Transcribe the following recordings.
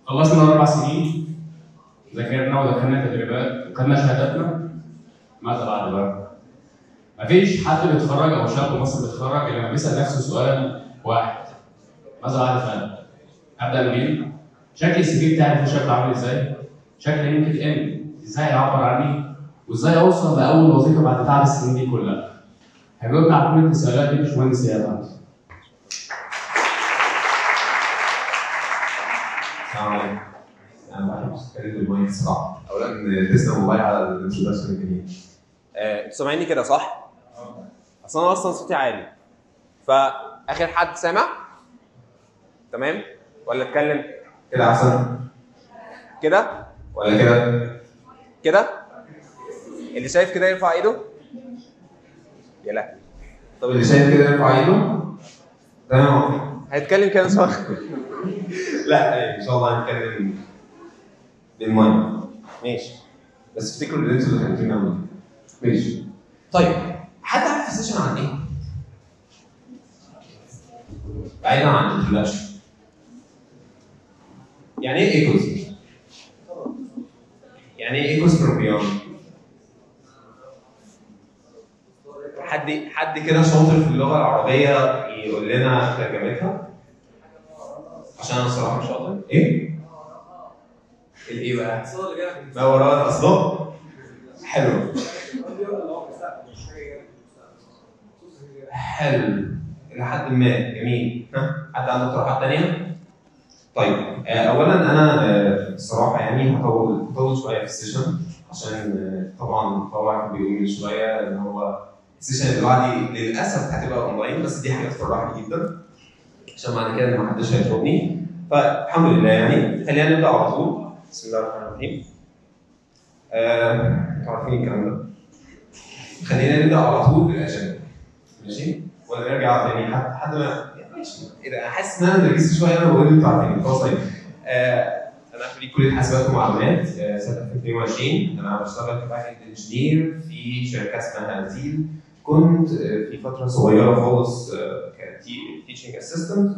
خلصنا اربع سنين ذاكرنا ودخلنا تدريبات وخدنا شهاداتنا ماذا بعد بقى؟ مفيش حد بيتخرج او شاب مصري بيتخرج الا لما بيسال نفسه سؤال واحد ماذا بعد فعلا؟ ابدا منين؟ شكل السي في بتاعي في الشاب عامل ازاي؟ شكل لينكد ان ازاي يعبر عني؟ وازاي اوصل لاول وظيفه بعد تعب السنين دي كلها؟ هجاوبنا على كل التساؤلات دي باشمهندس اياد عندي. السلام عليكم انا بحب اتكلم بالمايك صراحه اولا تسلم والله على الانترودكشن الجميل آه، انتوا سامعيني كده صح؟ اصل انا اصلا صوتي عالي فاخر حد سامع؟ تمام؟ ولا اتكلم كده احسن كده ولا كده كده؟ اللي شايف كده يرفع ايده؟ يا لا طب اللي شايف كده يرفع ايده تمام هيتكلم كده صح؟ لا ان شاء الله هنتكلم بالمايك ماشي بس افتكروا اللي انتوا اللي خليتوني اعمل ماشي طيب حد عارف السيشن عن ايه؟ بعيدا عن الانترودكشن يعني ايه ايكوز؟ يعني ايه ايكوز فروم بيوند؟ حد حد كده شاطر في اللغه العربيه يقول لنا ترجمتها عشان انا الصراحه مش شاطر ايه؟ الايه بقى؟ ما وراء الاصداء حلو حلو الى حد ما جميل ها حد عنده اقتراحات تانية؟ طيب آه، اولا انا آه، الصراحه يعني هطول هطول شويه في السيشن عشان آه، طبعا طبعا بيقول من شويه ان هو السيشن اللي بعدي للاسف هتبقى اونلاين بس دي حاجه تفرحني جدا عشان معنى كده ان محدش هيشوفني فالحمد لله يعني خلينا نبدا على طول بسم الله الرحمن الرحيم آه، انتوا عارفين الكلام ده خلينا نبدا على طول بالاجنده ماشي ولا نرجع تاني حد حد ما ماشي ايه ده انا حاسس ان انا نرجست شويه انا بقول انتوا عارفين خلاص طيب آه، انا خريج كليه حاسبات ومعلومات آه، سنه 2022 انا بشتغل كباك اند انجينير في شركه اسمها زيل كنت آه، في فتره صغيره خالص كتيتشنج اسيستنت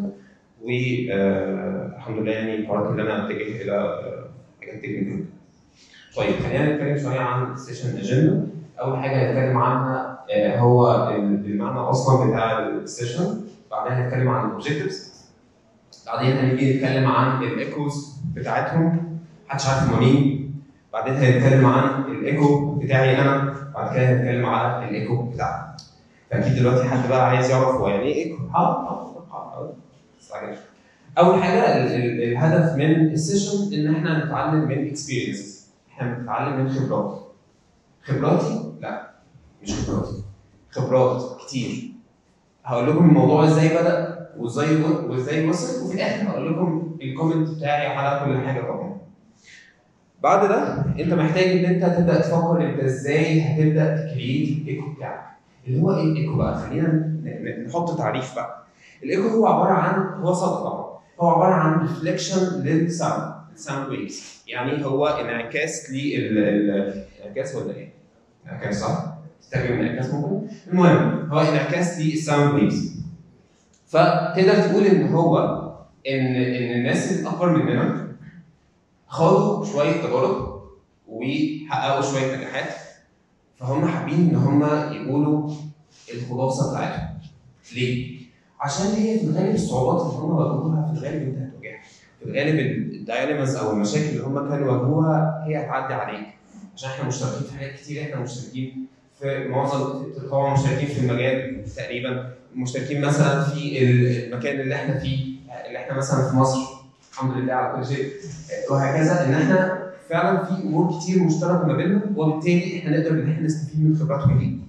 والحمد لله يعني قررت ان انا اتجه الى آه، حاجات تكنيكال طيب خلينا نتكلم شويه عن السيشن اجندا اول حاجه هنتكلم عنها آه، هو المعنى اصلا بتاع السيشن بعدين هنتكلم عن الاوبجكتيفز بعدين هنيجي نتكلم عن الايكوز بتاعتهم محدش عارف هما مين بعدين هنتكلم عن الايكو بتاعي انا بعد كده هنتكلم على الايكو بتاعك فاكيد دلوقتي حد بقى عايز يعرف هو يعني ايه ايكو حاضر حاضر حاضر استعجلش. اول حاجه ال- ال- الهدف من السيشن ان احنا نتعلم من اكسبيرينس احنا بنتعلم من خبرات خبراتي لا مش خبراتي خبرات كتير هقول لكم الموضوع ازاي بدا وازاي وازاي وصل وفي الاخر هقول لكم الكومنت بتاعي على كل حاجه طبعا بعد ده انت محتاج ان انت تبدا تفكر انت ازاي هتبدا تكريت الايكو بتاعك اللي هو ايه الايكو بقى خلينا ن- ن- نحط تعريف بقى الايكو هو عباره عن هو صوت طبعا هو عباره عن ريفليكشن للساوند الساوند ويفز يعني هو انعكاس لل ال- انعكاس ولا ايه؟ انعكاس صح؟ تستخدم انعكاس ممكن؟ المهم هو انعكاس للساوند ويفز فتقدر تقول ان هو ان ان الناس الاكبر مننا خاضوا شويه تجارب وحققوا شويه نجاحات فهم حابين ان هم يقولوا الخلاصه بتاعتهم ليه؟ عشان هي في الغالب الصعوبات اللي هم واجهوها في الغالب انت هتواجهها في الغالب الدايليماز او المشاكل اللي هم كانوا واجهوها هي هتعدي عليك عشان احنا مشتركين في حاجات كتير احنا مشتركين في معظم طبعا مشتركين في المجال تقريبا مشتركين مثلا في المكان اللي احنا فيه اللي احنا مثلا في مصر الحمد لله على كل شيء وهكذا ان احنا فعلا في امور كتير مشتركه ما بيننا وبالتالي احنا نقدر ان احنا نستفيد من خبراتهم دي.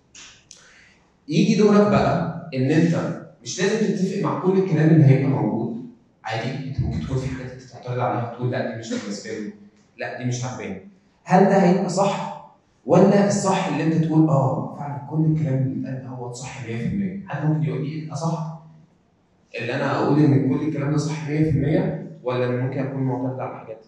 يجي دورك بقى ان انت مش لازم تتفق مع كل الكلام اللي هيبقى موجود عادي انت ممكن تكون في حاجات انت تعترض عليها وتقول لا دي مش بالنسبه لي لا دي مش عاجباني هل ده هيبقى صح ولا الصح اللي انت تقول اه فعلا كل الكلام اللي اتقال هو صح 100% حد ممكن يقول لي ايه اصح اللي انا اقول ان كل الكلام ده صح 100% ولا إن ممكن اكون معترض على حاجات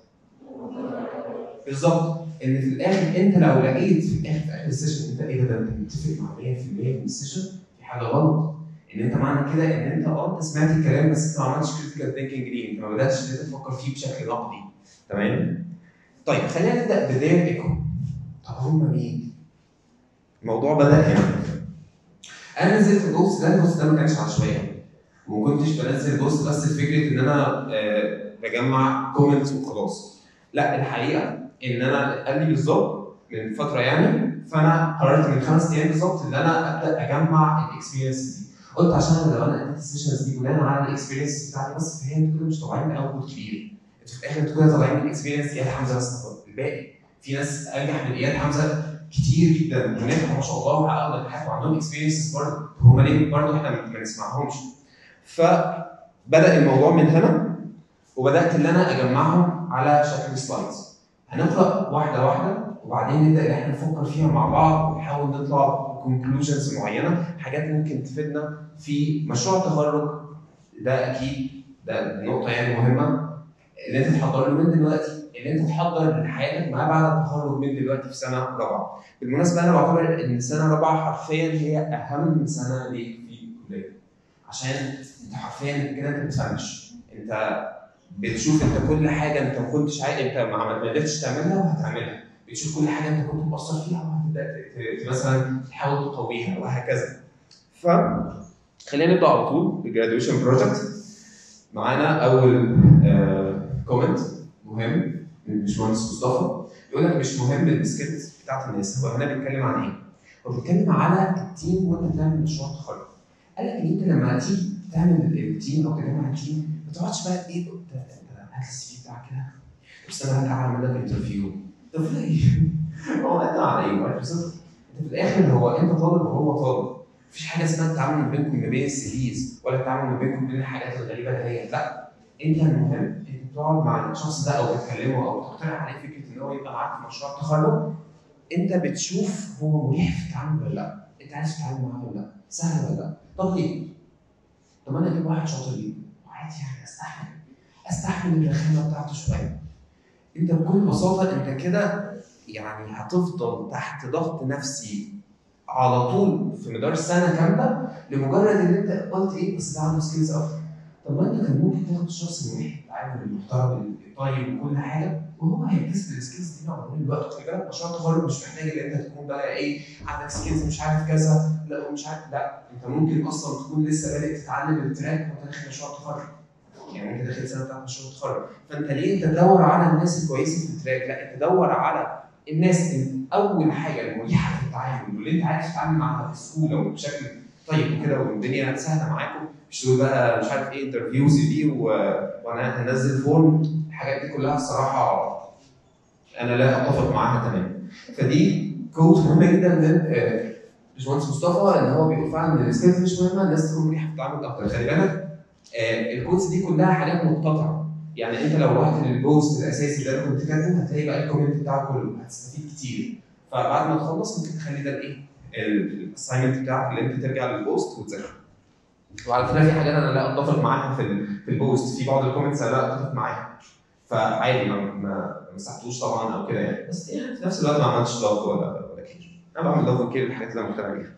بالظبط ان في الاخر انت لو لقيت في الاخر في اخر السيشن انت ايه ده ده انت متفق مع 100% من السيشن في حاجه غلط ان انت معنى كده ان انت اه انت سمعت الكلام بس انت ما عملتش كريتيكال ثينكينج ليه؟ انت ما بداتش ان انت تفكر فيه بشكل نقدي تمام؟ طيب خلينا نبدا بدير ايكو طب هم مين؟ الموضوع بدا هنا انا نزلت البوست ده البوست ده ما كانش عشوائي وما كنتش بنزل بوست بس لفكره ان انا آه، بجمع كومنتس وخلاص لا الحقيقه ان انا قال لي بالظبط من فتره يعني فانا قررت من خمس ايام بالظبط ان انا ابدا اجمع الاكسبيرينس دي قلت عشان لو انا اديت السيشنز دي بناء على الاكسبيرينس بتاعتي بس فهي انتوا كده مش طالعين باوتبوت كبير انتوا في الاخر انتوا كده طالعين من الاكسبيرينس اياد حمزه بس فقط. الباقي في ناس انجح من اياد حمزه كتير جدا ونجحوا ما شاء الله وحققوا نجاحات وعندهم اكسبيرينسز برضه هم ليه برضه احنا ما نسمعهمش فبدا الموضوع من هنا وبدات ان انا اجمعهم على شكل سلايدز هنقرا واحده واحده وبعدين نبدا ان احنا نفكر فيها مع بعض ونحاول نطلع كونكلوجنز معينه حاجات ممكن تفيدنا في مشروع التخرج ده اكيد ده نقطه يعني مهمه ان انت تحضر له من دلوقتي ان انت تحضر لحياتك ما بعد التخرج من دلوقتي في سنه رابعه. بالمناسبه انا بعتبر ان سنه رابعه حرفيا هي اهم سنه ليك في الكليه. عشان انت حرفيا كده انت بتفنش انت بتشوف انت كل حاجه انت ما كنتش عايز انت ما عمل- ما قدرتش تعملها وهتعملها بتشوف كل حاجه انت كنت مقصر فيها وهتبدا ت- ت- مثلا تحاول تقويها وهكذا ف خلينا نبدا على طول بالجراديويشن بروجكت معانا اول كومنت مهم من الباشمهندس مصطفى يقول لك مش مهم السكيلز بتاعت الناس هو هنا بيتكلم عن ايه؟ هو بيتكلم على التيم وانت بتعمل مشروع تخرج قال لك ان انت لما تيجي تعمل التيم او تجمع التيم ما تقعدش بقى ايه انت انت هات السي في بتاعك كده بس انا هرجع اعمل لك انترفيو طب ليه؟ هو انت على ايه؟ واحد صفر انت في الاخر هو انت طالب وهو طالب مفيش حاجه اسمها التعامل ما بينكم ما بين السيفيز ولا التعامل ما بينكم بين الحاجات الغريبه دهيت لا انت المهم انت بتقعد مع الشخص ده او بتكلمه او بتقترح عليه فكره ان هو يبقى معاك في مشروع التخرج انت بتشوف هو مريح في التعامل ولا لا انت عايز تتعامل معاه ولا لا سهل ولا لا طب ليه؟ طب انا اجيب واحد شاطر جدا وعادي يعني استحمل استحمل الرخامه بتاعته شويه انت بكل بساطه انت كده يعني هتفضل تحت ضغط نفسي على طول في مدار سنه كامله لمجرد ان انت قلت ايه بس ده عنده سكيلز اكتر طب ما انت كان ممكن تاخد الشخص المريح التعامل المحترم الطيب وكل حاجه وهو هيكتسب السكيلز دي مع مرور الوقت خلي بالك مشروع التخرج مش محتاج ان انت تكون بقى ايه عندك سكيلز مش عارف كذا لا ومش عارف لا انت ممكن اصلا تكون لسه بادئ تتعلم التراك وانت داخل مشروع التخرج يعني انت داخل سنه بتاعت مشروع التخرج فانت ليه انت تدور على الناس الكويسه في التراك لا انت دور على الناس اللي اول حاجه المريحه في التعامل واللي انت عارف تتعامل معاها بسهوله وبشكل طيب وكده والدنيا سهله معاكم مش تقول بقى مش عارف ايه انترفيو سي في و... وانا هنزل فورم الحاجات دي كلها الصراحه انا لا اتفق معاها تماما فدي كوت مهمه جدا من آه، باشمهندس مصطفى ان هو بيقول فعلا ان السكيلز مش مهمه الناس تكون مريحه في التعامل اكتر خلي بالك آه، الكوتس دي كلها حاجات مقتطعه يعني انت لو رحت للبوست الاساسي ده اللي كنت كاتبه هتلاقي بقى الكومنت بتاعه كله هتستفيد كتير فبعد ما تخلص ممكن تخلي ده الايه الاساينمنت بتاعك اللي انت ترجع للبوست وتذاكره وعلى فكره في حاجات انا لا اتفق معاها في ال- في البوست في بعض الكومنتس انا لا اتفق معاها فعادي ما ما ما مسحتوش طبعا او كده يعني بس يعني في نفس الوقت ما عملتش لاف ولا ولا كير انا بعمل لاف وكير الحاجات اللي انا مقتنع بيها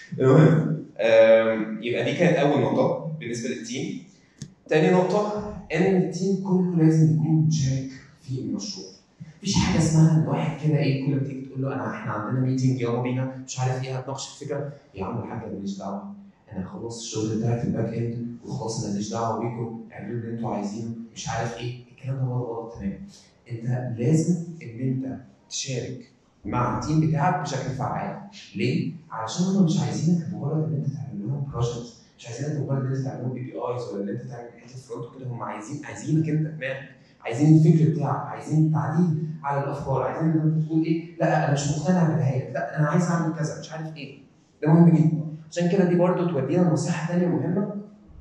المهم آم، يبقى دي كانت اول نقطه بالنسبه للتيم تاني نقطه ان التيم كله لازم يكون مشارك في المشروع مفيش حاجه اسمها ان واحد كده ايه كل ما تيجي تقول له انا احنا عندنا ميتنج يلا بينا مش عارف ايه هتناقش الفكره يا عم الحاج أنا ماليش دعوه انا خلاص الشغل بتاعي في الباك اند وخلاص انا ماليش دعوه بيكم اعملوا اللي انتوا عايزينه مش عارف ايه الكلام ده غلط غلط تماما انت لازم ان انت تشارك مع التيم بتاعك بشكل فعال ليه؟ علشان هم مش عايزينك مجرد ان انت تعمل لهم بروجكت مش عايزينك مجرد ان انت تعمل لهم بي بي ايز ولا ان انت تعمل حته فرونت وكده هم عايزين عايزينك انت دماغك عايزين الفكر بتاعك عايزين تعديل على الافكار عايزين ان انت تقول ايه لا انا مش مقتنع بدهيت لا انا عايز اعمل كذا مش عارف ايه ده مهم جدا عشان كده دي برضه تودينا لنصيحه ثانيه مهمه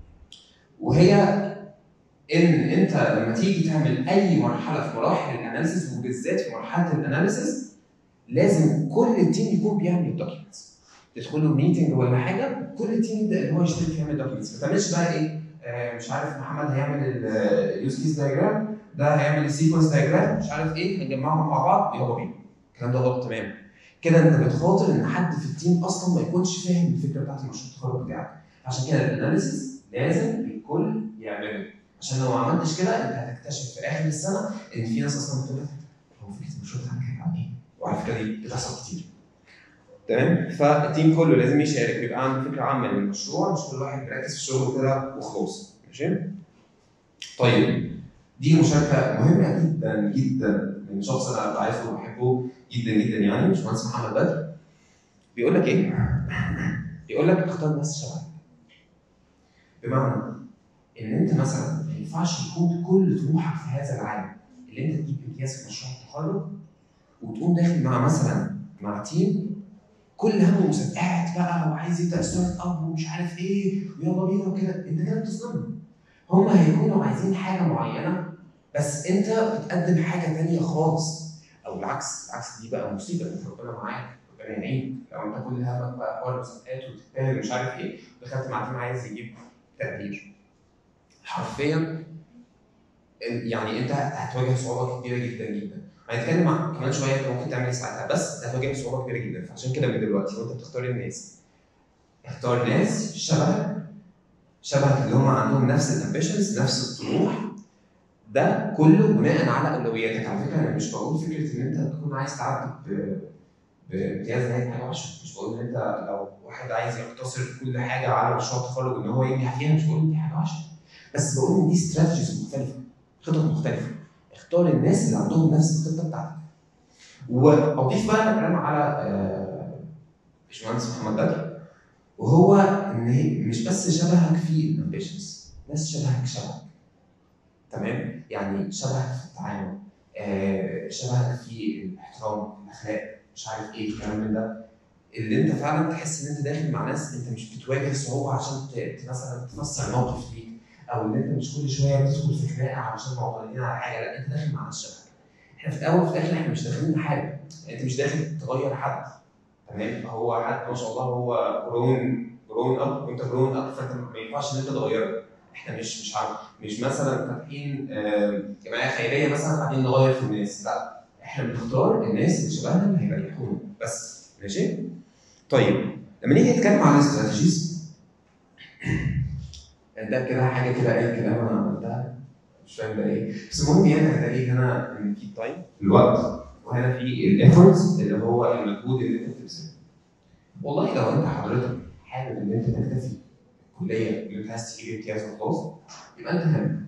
وهي ان انت لما تيجي تعمل اي مرحله في مراحل الاناليسيس وبالذات في مرحله الاناليسيس لازم كل التيم يكون بيعمل دوكيومنتس تدخلوا ميتنج ولا حاجه كل التيم يبدا ان هو يشترك يعمل دوكيومنتس ما تعملش بقى ايه آه مش عارف محمد هيعمل اليوز كيس دايجرام ده هيعمل السيكونس دايجرام مش عارف ايه هنجمعهم مع بعض يلا بينا الكلام ده غلط تماما كده انت بتخاطر ان حد في التيم اصلا ما يكونش فاهم الفكره بتاعت المشروع التخرج بتاعك عشان كده الاناليسيس لازم الكل يعمله عشان لو ما عملتش كده انت هتكتشف في اخر السنه ان في ناس اصلا بتقول لك هو فكره المشروع بتاعك كانت عن ايه؟ وعلى فكره دي بتحصل كتير تمام فالتيم كله لازم يشارك ويبقى عنده فكره عامه للمشروع مش كل واحد مركز في شغله كده وخلاص ماشي طيب دي مشاركه مهمه جدا جدا من شخص انا بعرفه وبحبه جدا جدا يعني باشمهندس محمد بدر بيقول لك ايه؟ بيقول لك اختار ناس شبهك بمعنى ان انت مثلا ما ينفعش يكون كل طموحك في هذا العالم اللي انت تجيب امتياز في مشروع التخرج وتقوم داخل مع مثلا مع تيم كل همه مسابقات بقى وعايز يبدا ستارت اب ومش عارف ايه ويلا بينا وكده انت كده بتظلمهم هم هيكونوا عايزين حاجه معينه بس انت بتقدم حاجه تانية خالص او العكس العكس دي بقى مصيبه انت ربنا معاك ربنا يعينك لو انت كل همك بقى حوار مسابقات وتتفاهم ومش عارف ايه دخلت مع تيم عايز يجيب تقدير حرفيا يعني انت هتواجه صعوبه كبيره جدا جدا هنتكلم عن كمان شويه انت ممكن تعمل ايه ساعتها بس هتواجه صعوبه كبيره جدا فعشان كده من دلوقتي وانت بتختار الناس اختار ناس شبهك شبهك اللي هم عندهم نفس الامبيشنز نفس الطموح ده كله بناء على اولوياتك على فكره انا مش بقول فكره ان انت تكون عايز تعدي ب- بامتياز نهايه حاجه وحشه مش بقول ان انت لو واحد عايز يقتصر كل حاجه على مشروع التخرج ان هو ينجح فيها مش بقول ان دي حاجه وحشه بس بقول ان دي استراتيجيز مختلفه خطط مختلفه اختار الناس اللي عندهم نفس الخطه بتاعتك واضيف بقى كلام على آه، باشمهندس محمد بدر وهو ان هي مش بس شبهك في الامبيشنز ناس شبهك شبهك تمام يعني شبهك في التعامل آه، شبهك في الاحترام الاخلاق مش عارف ايه الكلام من ده اللي انت فعلا تحس ان انت داخل مع ناس انت مش بتواجه صعوبه عشان ت- ت- مثلا تفسر موقف ليك او ان انت مش كل شويه بتدخل في خناقه علشان معترضين على حاجه لا انت داخل مع ناس شبهك احنا في الاول وفي الاخر احنا مش داخلين حاجه انت مش داخل تغير حد تمام هو حد ما شاء الله هو جرون جرون اب وانت جرون اب فانت ما ينفعش ان انت تغيره احنا مش مش عارف مش مثلا فاتحين آه، جمعيه خيريه مثلا بعدين نغير في الناس لا احنا بنختار الناس اللي شبهنا اللي هيريحونا بس ماشي طيب لما نيجي نتكلم عن الاستراتيجيز ده كده حاجه كده اي كلام انا عملتها مش فاهم ده ايه بس المهم يعني هتلاقي هنا ان في التايم الوقت وهنا في الايفورتس اللي هو المجهود اللي انت بتبذله والله لو انت حضرتك حابب ان انت تكتفي الكليه اللي انت عايز تجيب امتياز وخلاص يبقى انت هم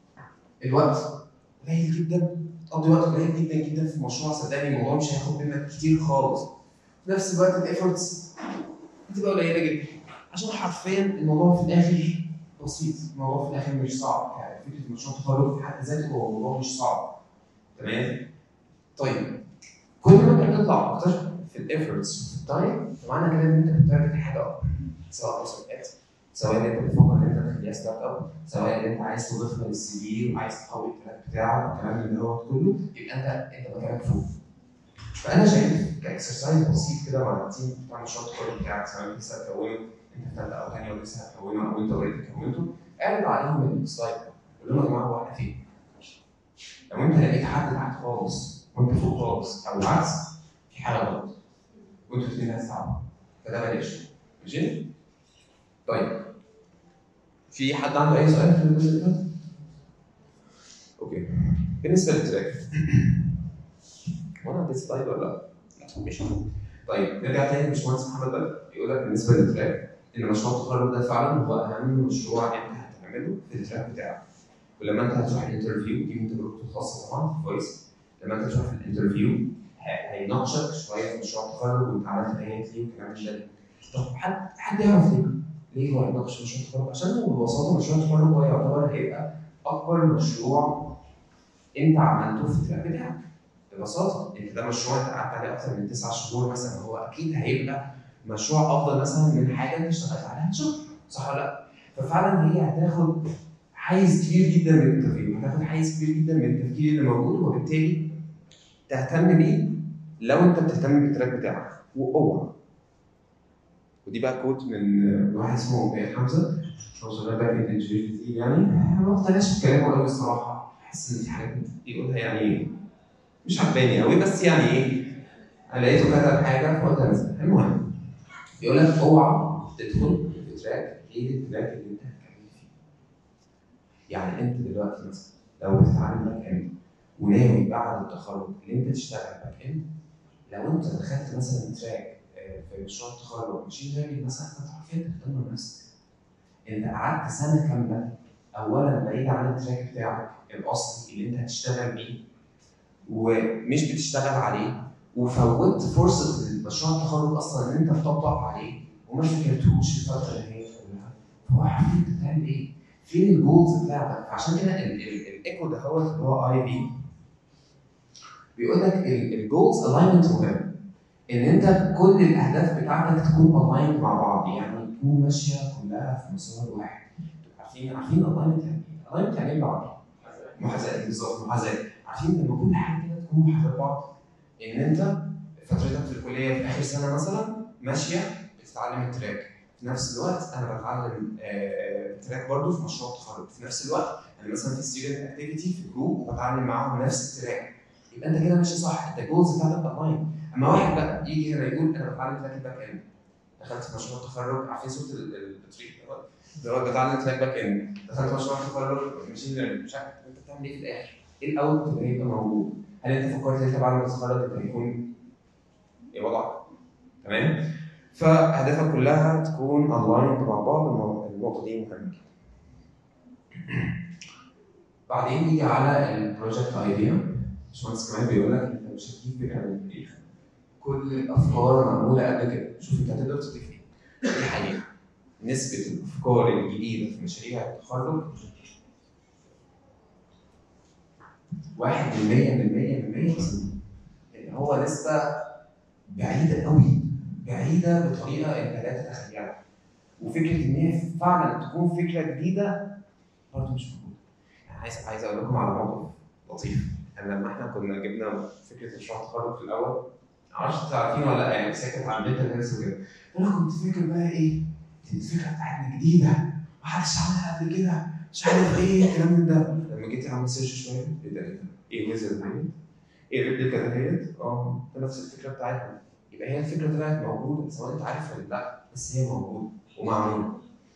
الوقت قليل جدا تقضي وقت قليل جدا جدا في مشروع صدقني الموضوع مش هياخد منك كتير خالص في نفس الوقت الايفورتس بتبقى قليله جدا عشان حرفيا الموضوع في الاخر بسيط الموضوع في الاخر مش صعب يعني فكره مشروع التخرج في حد ذاته هو موضوع مش صعب تمام طيب كل ما انت بتطلع اكتر في الايفورتس في التايم فمعنى كده ان انت بتارجت حاجه اكتر سواء مسابقات سواء ان انت بتفكر ان انت تخليها ستارت اب سواء ان انت عايز تضيفها للسي في وعايز تقوي التراك بتاعك والكلام اللي هو كله يبقى انت انت مكانك فوق فانا شايف كاكسرسايز بسيط كده مع التيم بتاع مشروع التخرج بتاعك سواء لسه هتكونه انت في ثالثه او ثانيه ولسه هتكونه او انت اوريدي كونته اعرض عليهم السلايد قول لهم يا جماعه هو احنا فين؟ لو انت لقيت حد تحت خالص وانت فوق خالص او العكس في حاجه غلط وانتوا الاثنين هتتعبوا فده بلاش ماشي؟ طيب في حد عنده اي سؤال في الجزء اللي فات؟ اوكي بالنسبه للتراك وانا عندي سلايد ولا لا؟ لا ماشي طيب نرجع تاني لباشمهندس محمد بدر بيقول لك بالنسبه للتراك ان مشروع التخرج ده فعلا هو اهم مشروع انت هتعمله في التراك بتاعك ولما انت هتروح الانترفيو دي من تجربته الخاصه طبعا في فويس لما انت تروح الانترفيو ه- هيناقشك شويه في مشروع التخرج وانت عملت بيانات ليه والكلام من ده طب حد حد يعرف ليه؟ ليه هو هيناقش مشروع التخرج؟ عشان هو ببساطه مشروع التخرج هو يعتبر هيبقى اكبر مشروع انت عملته في التراك بتاعك ببساطه انت ده مشروع انت قعدت عليه اكتر من تسع شهور مثلا هو اكيد هيبقى مشروع افضل مثلا من حاجه انت اشتغلت عليها شهر صح ولا لا؟ ففعلا هي هتاخد حيز كبير جدا من التفكير هتاخد حيز كبير جدا من التفكير اللي موجود وبالتالي تهتم بيه لو انت بتهتم بالتراك بتاعك واوعى ودي بقى كوت من من واحد اسمه إيه، حمزه هو شغال بقى في الانجليزي كتير يعني ما اقتنعش بكلامه قوي الصراحه بحس ان في حاجات بيقولها يعني مش عجباني قوي بس يعني ايه انا لقيته كتب حاجه فقلت انزل المهم بيقول لك اوعى تدخل في تراك غير التراك اللي انت هتكمل فيه. يعني انت دلوقتي مثلا لو بتتعلم باك اند وناوي بعد التخرج ان انت تشتغل باك اند لو انت دخلت مثلا تراك آه، في مشروع التخرج ماشين ليرنينج مثلا فانت حرفيا بتدمر نفسك. انت قعدت سنه كامله اولا بعيد عن التراك بتاعك الاصلي اللي انت هتشتغل بيه ومش بتشتغل عليه وفوتت فرصه مشروع التخرج اصلا ان انت تطبق عليه وما ذاكرتوش الفتره اللي هي كلها فهو عارف انت بتعمل ايه؟ فين الجولز بتاعتك؟ فعشان كده الايكو ده هو اللي هو اي بي بيقول لك الجولز الاينمنت مهم ان انت كل الاهداف بتاعتك تكون الايند مع بعض يعني تكون ماشيه كلها في مسار واحد عارفين عارفين الاينمنت يعني ايه؟ الاينمنت يعني ايه بالعربي؟ محاذاه بالظبط محاذاه عارفين لما كل حاجه كده تكون محاذاه بعض ان انت فترتك في الكليه في اخر سنه مثلا ماشيه بتتعلم التراك في نفس الوقت انا بتعلم آه، آه، تراك برضه في مشروع التخرج في نفس الوقت انا مثلا في ستودنت اكتيفيتي في جروب وبتعلم معاهم نفس التراك يبقى انت كده ماشي صح انت الجولز بتاعتك الاين اما واحد بقى يجي هنا يقول انا بتعلم تراك الباك اند دخلت في مشروع التخرج عارفين صوت ال- ال- البطريق دوت؟ اللي هو بتعلم تراك باك اند دخلت مشروع التخرج ماشين ليرنينج مش عارف انت بتعمل ايه في الاخر؟ ايه الاوت اللي هيبقى موجود؟ هل انت فكرت انت بعد ما تتخرج انت هيكون ايه وضعك؟ تمام؟ فاهدافك كلها تكون الايند مع بعض المو- النقطه دي مهمه جدا. بعدين نيجي على البروجكت ايديا باشمهندس كمان بيقول لك انت مش هتجيب فكره من التاريخ كل الافكار معموله قبل كده شوف انت هتقدر تضيف ايه دي حقيقه نسبه الافكار الجديده في مشاريع التخرج واحد من 100 من 100 من 100 بس اللي هو نسبه بعيده قوي بعيده بطريقه انت لا تتخيلها وفكره ان هي فعلا تكون فكره جديده برضه مش موجوده يعني عايز عايز اقول لكم على موقف لطيف يعني لما احنا كنا جبنا فكره مشروع التخرج في الاول معرفش انتوا عارفين ولا لا يعني بس هي كانت عن داتا هيلث وكده انا كنت فاكر بقى ايه دي الفكره بتاعتنا جديده محدش عملها قبل كده مش عارف ايه الكلام من ده لما جيت اعمل سيرش شويه ايه ده ايه ده؟ ايه ويزر ديت؟ ايه الريبليكا دهيت؟ اه ده نفس الفكره بتاعتنا يبقى هي الفكره طلعت موجوده سواء انت عارف ولا لا بس هي موجوده ومعموله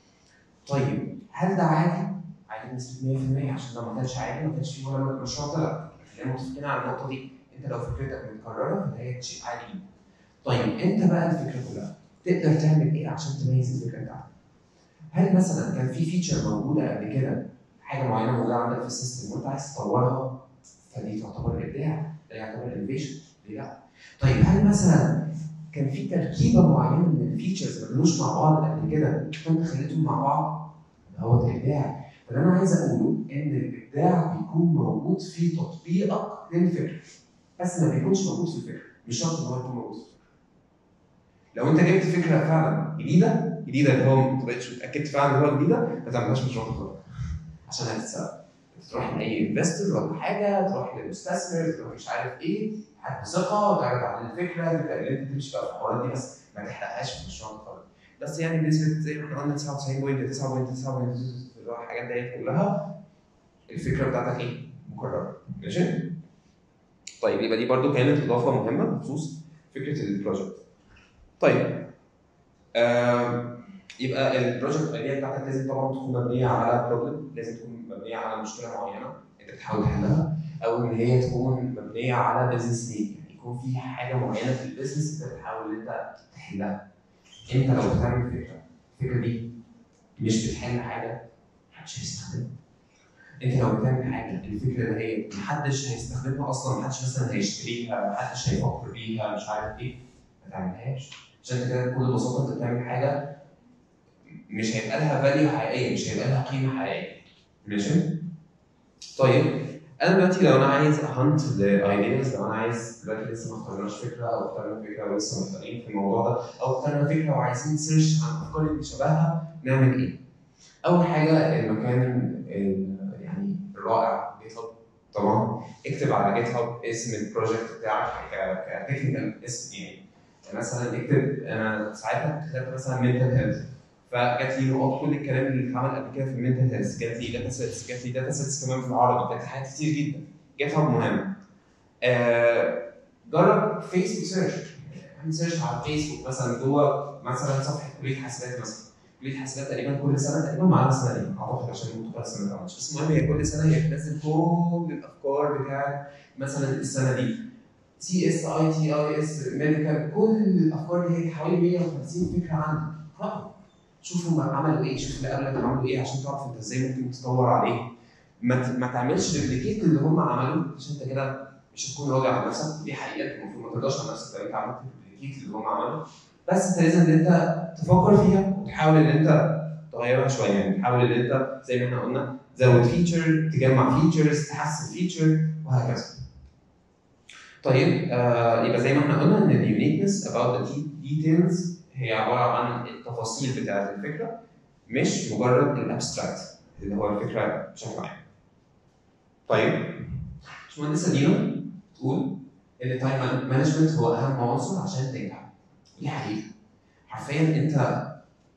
طيب هل ده عادي؟ عادي بنسبه 100% عشان لو ما كانش عادي ما كانش في ولا مشروع طلع خلينا متفقين على النقطه دي انت لو فكرتك متكرره فهي شيء عادي جدا. طيب انت بقى الفكره كلها تقدر تعمل ايه عشان تميز الفكره بتاعتك؟ هل مثلا كان في فيتشر موجوده قبل كده حاجه معينه موجوده عندك في السيستم وانت عايز تطورها فدي تعتبر ابداع ده يعتبر انوفيشن ليه لا؟ طيب هل مثلا كان في تركيبه معينه من الفيتشرز ما كانوش مع بعض قبل كده فانت خليتهم مع بعض ده هو الابداع فاللي انا عايز اقوله ان الابداع بيكون موجود في تطبيقك للفكره بس ما بيكونش موجود في الفكره مش شرط ان هو يكون موجود في الفكره لو انت جبت فكره فعلا جديده جديده اللي هو ما بقتش اتاكدت فعلا ان هو جديده ما تعملهاش مشروع تخرج عشان هتتسرق تروح لاي انفستور ولا حاجه تروح لمستثمر تروح مش عارف ايه حد ثقه وتعرض عليه الفكره تبدا ان انت تمشي بقى في الحوارات دي بس ما تحرقهاش في مشروع التخرج بس يعني بنسبه زي ما احنا قلنا 99.9.9 اللي هو الحاجات ديت كلها الفكره بتاعتك ايه؟ مكرره ماشي؟ طيب يبقى دي برضو كانت اضافه مهمه بخصوص فكره البروجكت. طيب آم، يبقى البروجكت ايديا بتاعتك لازم طبعا تكون مبنيه على بروبلم لازم تكون مبنيه على مشكله معينه انت بتحاول تحلها او ان هي تكون مبنيه على بزنس نيد يعني يكون في حاجه معينه في البيزنس انت بتحاول ان انت تحلها. انت لو بتعمل فكره الفكره دي مش بتحل حاجه محدش هيستخدمها. انت لو بتعمل حاجه الفكره ده هي محدش هيستخدمها اصلا محدش مثلا هيشتريها محدش هيفكر بيها مش عارف ايه ما تعملهاش عشان انت كده بكل بساطه انت بتعمل حاجه مش هيبقى لها فاليو حقيقيه مش هيبقى لها قيمه حقيقيه ماشي طيب انا دلوقتي لو انا عايز اهنت الايدياز لو انا عايز دلوقتي لسه ما اخترناش فكره او اخترنا فكره ولسه محتارين في الموضوع ده او اخترنا فكره وعايزين نسيرش عن الافكار اللي شبهها نعمل ايه؟ اول حاجه المكان ال- يعني الرائع جيت هاب طبعا اكتب على جيت هاب اسم البروجكت بتاعك كتكنيكال اسم يعني مثلا اكتب انا ساعتها كتبت مثلا منتال هيلث فجات لي نقاط كل الكلام اللي اتعمل قبل كده في المنتال هيلث جات لي داتا سيتس جات لي داتا سيتس كمان في العربي جات لي حاجات كتير جدا جيت هاب مهم آه جرب فيسبوك سيرش اعمل سيرش على فيسبوك مثلا جوه مثلا صفحه كليه حاسبات مثلا كليه حاسبات تقريبا كل سنه تقريبا ما عدا السنه دي اعتقد عشان ممكن السنه ما عملتش بس المهم هي كل سنه هي بتنزل كل الافكار بتاعت مثلا السنه دي سي اس اي تي اي اس ميديكال كل الافكار دي هي حوالي 150 فكره عندك اقرأ شوف هم عملوا ايه شوف اللي قبلك عملوا ايه عشان تعرف انت ازاي ممكن تطور عليه ما ت- ما تعملش ريبليكيت اللي هم عملوه عشان انت كده مش هتكون راضي عن نفسك دي حقيقه المفروض ما ترضاش عن نفسك لو انت عملت ريبليكيت اللي هم عملوه بس انت لازم ان انت تفكر فيها وتحاول ان انت تغيرها شويه يعني تحاول ان انت زي ما احنا قلنا زود فيتشر تجمع فيتشرز تحسن فيتشر وهكذا. طيب آه يبقى زي ما احنا قلنا ان اليونيكنس about the details هي عباره عن التفاصيل بتاعت الفكره مش مجرد الابستراكت اللي هو الفكره بشكل عام. طيب باشمهندسه دينا تقول ان التايم مانجمنت هو اهم عنصر عشان تنجح. دي حقيقه. حرفيا انت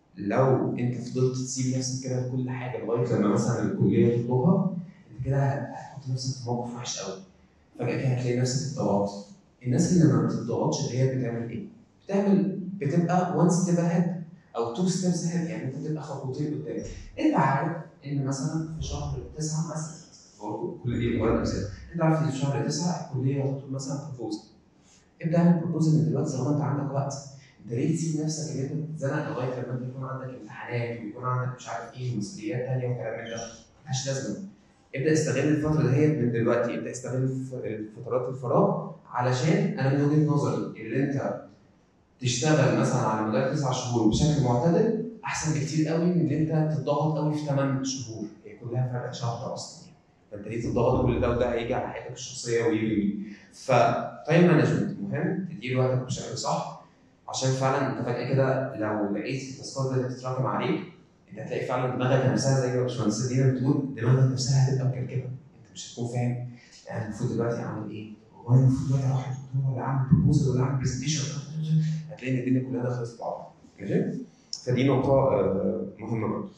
لو انت فضلت تسيب نفسك كده في كل حاجه لغايه لما مثلا الكليه تطلبها انت كده هتحط نفسك في موقف وحش قوي. فجاه كده هتلاقي نفسك اتضغطت. الناس اللي ما بتتضغطش اللي هي بتعمل ايه؟ بتعمل بتبقى وان ستيب اهيد او تو ستيبس اهيد يعني انت بتبقى خطوتين قدام. انت عارف ان مثلا في شهر تسعه مثلا برضه كل دي مجرد امثله انت عارف ان في شهر تسعه الكليه هتطلب مثلا بروبوزل. ابدا اعمل بروبوزل من دلوقتي طالما انت عندك وقت. انت ليه تسيب نفسك ان انت تتزنق لغايه لما انت يكون عندك امتحانات ويكون عندك مش عارف ايه ومسؤوليات ثانيه وكلام من ده ملهاش لازمه ابدا استغل الفتره دهيت من دلوقتي ابدا استغل الف- فترات الفراغ علشان انا من وجهه نظري اللي انت تشتغل مثلا على مدار تسع شهور بشكل معتدل احسن بكتير قوي من ان انت تتضغط قوي في ثمان شهور هي كلها فرق شهر اصلا يعني فانت ليه تتضغط كل ده وده هيجي على حياتك الشخصيه ويجي ويجي فتايم مانجمنت مهم تدير وقتك بشكل صح عشان فعلا انت فجاه كده لو لقيت التاسكات دي بتتراكم عليك انت هتلاقي فعلا دماغك نفسها زي ما باشمهندس دينا بتقول دماغك نفسها هتبقى مكركبه انت مش هتكون فاهم يعني المفروض دلوقتي اعمل ايه؟ هو انا المفروض دلوقتي اروح الدكتور ولا اعمل بروبوزل ولا اعمل برزنتيشن هتلاقي ان الدنيا كلها دخلت في بعضها ماشي؟ فدي نقطه آه، مهمه برضه.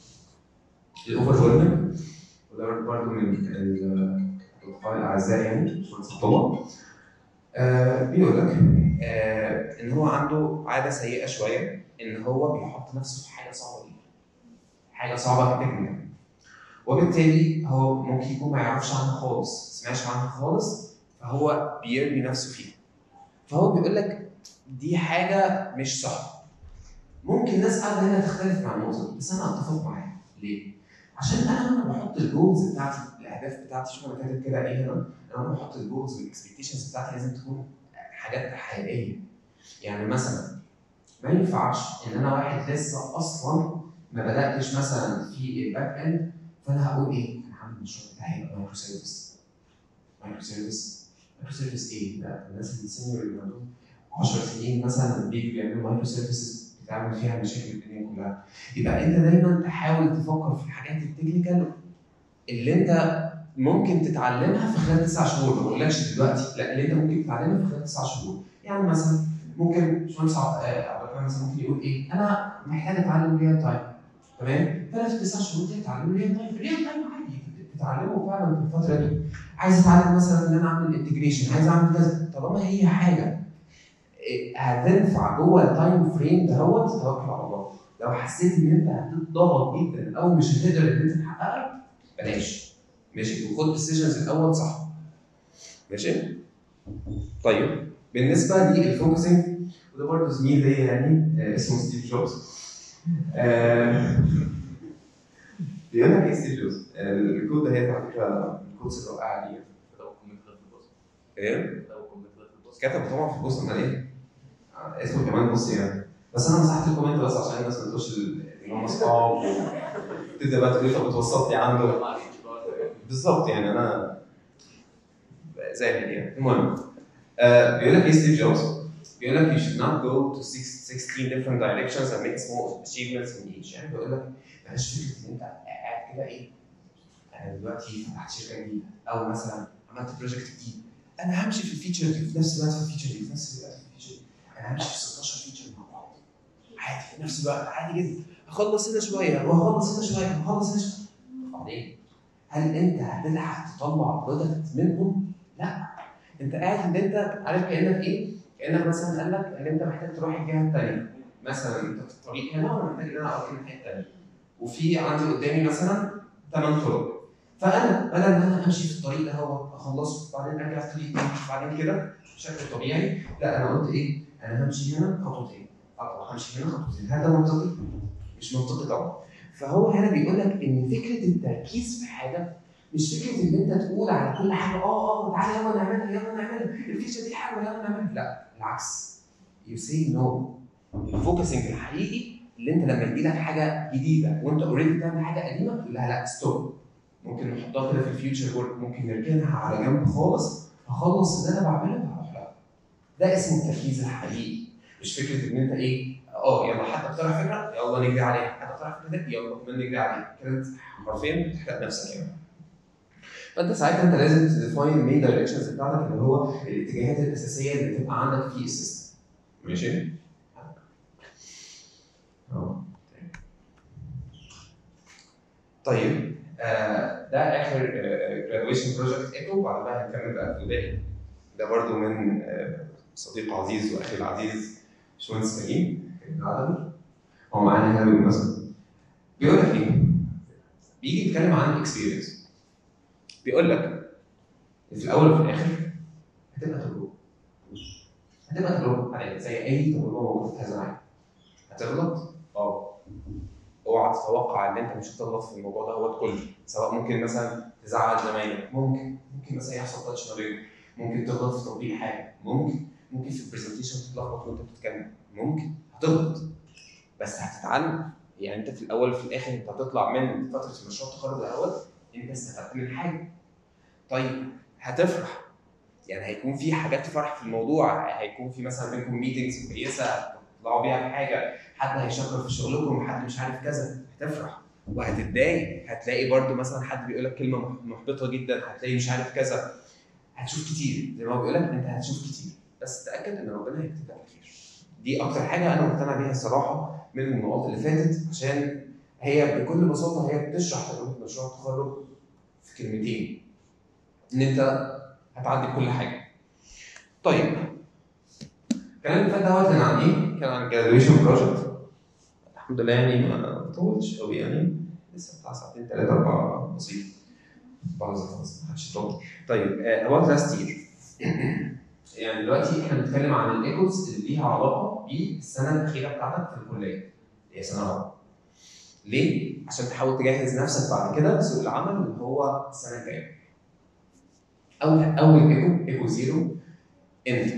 الاوفر ويلمنج وده برضه من ال- الاصدقاء الاعزاء يعني باشمهندس عبد الله آه، بيقول لك آه، ان هو عنده عاده سيئه شويه ان هو بيحط نفسه في حاجه صعبه جدا حاجه صعبه جدا وبالتالي هو ممكن يكون ما يعرفش عنها خالص ما سمعش عنها خالص فهو بيرمي نفسه فيها فهو بيقول لك دي حاجه مش صح ممكن ناس قاعده هنا تختلف مع النقطه دي بس انا اتفق معاها ليه؟ عشان انا لما بحط الجولز بتاعتي الاهداف بتاعتي شوف انا كاتب كده ايه هنا انا لما بحط الجولز والاكسبكتيشنز بتاعتي لازم تكون حاجات حقيقيه يعني مثلا ما ينفعش ان انا واحد لسه اصلا ما بداتش مثلا في الباك اند فانا هقول ايه؟ انا هعمل المشروع بتاعي هيبقى مايكرو سيرفيس مايكرو سيرفيس مايكرو سيرفيس ايه؟ لا الناس السينيور اللي عندهم 10 سنين مثلا بيجوا بيعملوا مايكرو سيرفيسز بتعمل فيها مشاكل الدنيا كلها يبقى انت دايما تحاول تفكر في الحاجات التكنيكال اللي انت ممكن تتعلمها في خلال تسع شهور ما بقولكش دلوقتي لا اللي انت ممكن تتعلمها في خلال تسع شهور يعني مثلا ممكن باشمهندس عبد آه، عبد الرحمن مثلا ممكن يقول ايه انا محتاج اتعلم ريال تايم تمام فانا في تسع شهور دي اتعلم ريال تايم ريال تايم عادي تتعلمه فعلا في الفتره دي عايز اتعلم مثلا ان انا اعمل انتجريشن عايز اعمل كذا طالما هي حاجه إيه، هتنفع جوه التايم فريم دهوت توكل على الله لو حسيت ان انت هتتضغط جدا او مش هتقدر ان انت تحققها بلاش ماشي وخد ديسيجنز الاول صح ماشي طيب بالنسبه للفوكسنج وده برضه زميل ليا يعني آه، اسمه ستيف جوبز آه، بيقول لك ايه ستيف جوبز؟ آه، الكود ده هي على فكره الكود الرائعه دي ايه؟ كتب طبعا في البوست امال ايه؟ آه، اسمه كمان بص يعني بس انا مسحت الكومنت بس عشان الناس ما تقولش ال- ان هم اصحاب تبدا بقى تقول لي طب اتوسطت لي عنده بالظبط يعني انا زاهد يعني المهم آه بيقول لك ايه ستيف جوبز؟ بيقول لك you should not go to six- 16 different directions and make small achievements in each يعني بيقول لك بلاش فكره ان انت قاعد كده ايه انا دلوقتي فتحت شركه جديده او مثلا عملت بروجكت جديد انا همشي في الفيتشر دي في نفس الوقت في الفيتشر دي في نفس الوقت في الفيتشر دي انا همشي في 16 فيتشر مع بعض عادي في نفس الوقت عادي جدا هخلص هنا شويه وهخلص هنا شويه وهخلص هنا شويه بعدين هل انت هتلحق تطلع برودكت منهم؟ لا انت قاعد ان انت عارف كانك ايه؟ كانك مثلا قال لك ان انت محتاج تروح الجهه الثانيه مثلا انت في الطريق هنا وانا محتاج ان انا اروح الناحيه الثانيه وفي عندي قدامي مثلا ثمان طرق فانا بدل ما انا امشي في الطريق ده هو اخلصه وبعدين ارجع في طريق تاني وبعدين كده بشكل طبيعي لا انا قلت ايه؟ انا همشي هنا خطوتين خطوه همشي هنا خطوتين هل ده منطقي؟ مش منطقي طبعا فهو هنا بيقول لك ان فكره التركيز في حاجه مش فكره ان انت تقول على كل حاجه اه اه تعالى يلا نعملها يلا نعملها الفيشه دي حلوه يلا نعملها لا بالعكس يو سي نو الفوكسنج الحقيقي اللي انت لما يجي لك حاجه جديده وانت اوريدي بتعمل حاجه قديمه تقول لها لا ستوب ممكن نحطها كده في الفيوتشر ورك ممكن نركنها على جنب خالص اخلص اللي انا بعمله وهروح لها ده اسمه التركيز الحقيقي مش فكره ان انت ايه اه يلا حتى اقترح فكره يلا نجري عليها حتى اقترح فكره دي، يلا كمان نجري عليها كده انت حرفيا بتحرق نفسك يعني فانت ساعتها انت لازم تديفاين المين دايركشنز بتاعتك اللي هو الاتجاهات الاساسيه اللي تبقى عندك في السيستم ماشي؟ اه طيب آه ده اخر جرادويشن بروجكت ايكو وبعد كده هنكمل بقى في الباقي ده برضو من آه صديق عزيز واخي العزيز باشمهندس كريم كريم العدوي هو معانا هنا بالمناسبه بيقول لك ايه؟ بيجي يتكلم عن الاكسبيرينس بيقول لك في الاول وفي الاخر هتبقى تجربه هتبقى تجربه عليك زي اي تجربه موجوده في هذا العالم هتغلط؟ اه اوعى تتوقع ان انت مش هتغلط في الموضوع ده هو كله سواء ممكن مثلا تزعل زمايلك ممكن ممكن مثلا يحصل تاتش ما بينكم ممكن تغلط في تطبيق حاجه ممكن ممكن في البرزنتيشن تتلخبط وانت بتتكلم ممكن هتغلط بس هتتعلم يعني انت في الاول وفي الاخر انت هتطلع من فتره المشروع التخرج الاول انت استفدت من حاجه طيب هتفرح يعني هيكون في حاجات تفرح في الموضوع هيكون في مثلا بينكم ميتنجز كويسه تطلعوا بيها بحاجه حد هيشكر في شغلكم حد مش عارف كذا هتفرح وهتتضايق هتلاقي برضو مثلا حد بيقول لك كلمه مح- محبطه جدا هتلاقي مش عارف كذا هتشوف كتير زي ما هو بيقول لك انت هتشوف كتير بس تاكد ان ربنا هيكتب لك الخير دي اكتر حاجه انا مقتنع بيها الصراحه من النقاط اللي فاتت عشان هي بكل بساطه هي بتشرح تجربه مشروع التخرج في كلمتين ان انت هتعدي كل حاجه طيب الكلام اللي فات دوت كان عن ايه؟ كان عن جرادويشن بروجكت الحمد لله يعني ما طولش قوي يعني لسه بتاع ساعتين ثلاثة أربعة بسيط بعض خلاص ما حدش يطول طيب اباوت لاست يير يعني دلوقتي احنا بنتكلم عن الايكوز اللي ليها علاقة بالسنة الأخيرة بتاعتك في الكلية اللي هي سنة رابعة ليه؟ عشان تحاول تجهز نفسك بعد كده لسوق العمل اللي هو السنة الجاية أول أول ايكو ايكو زيرو انت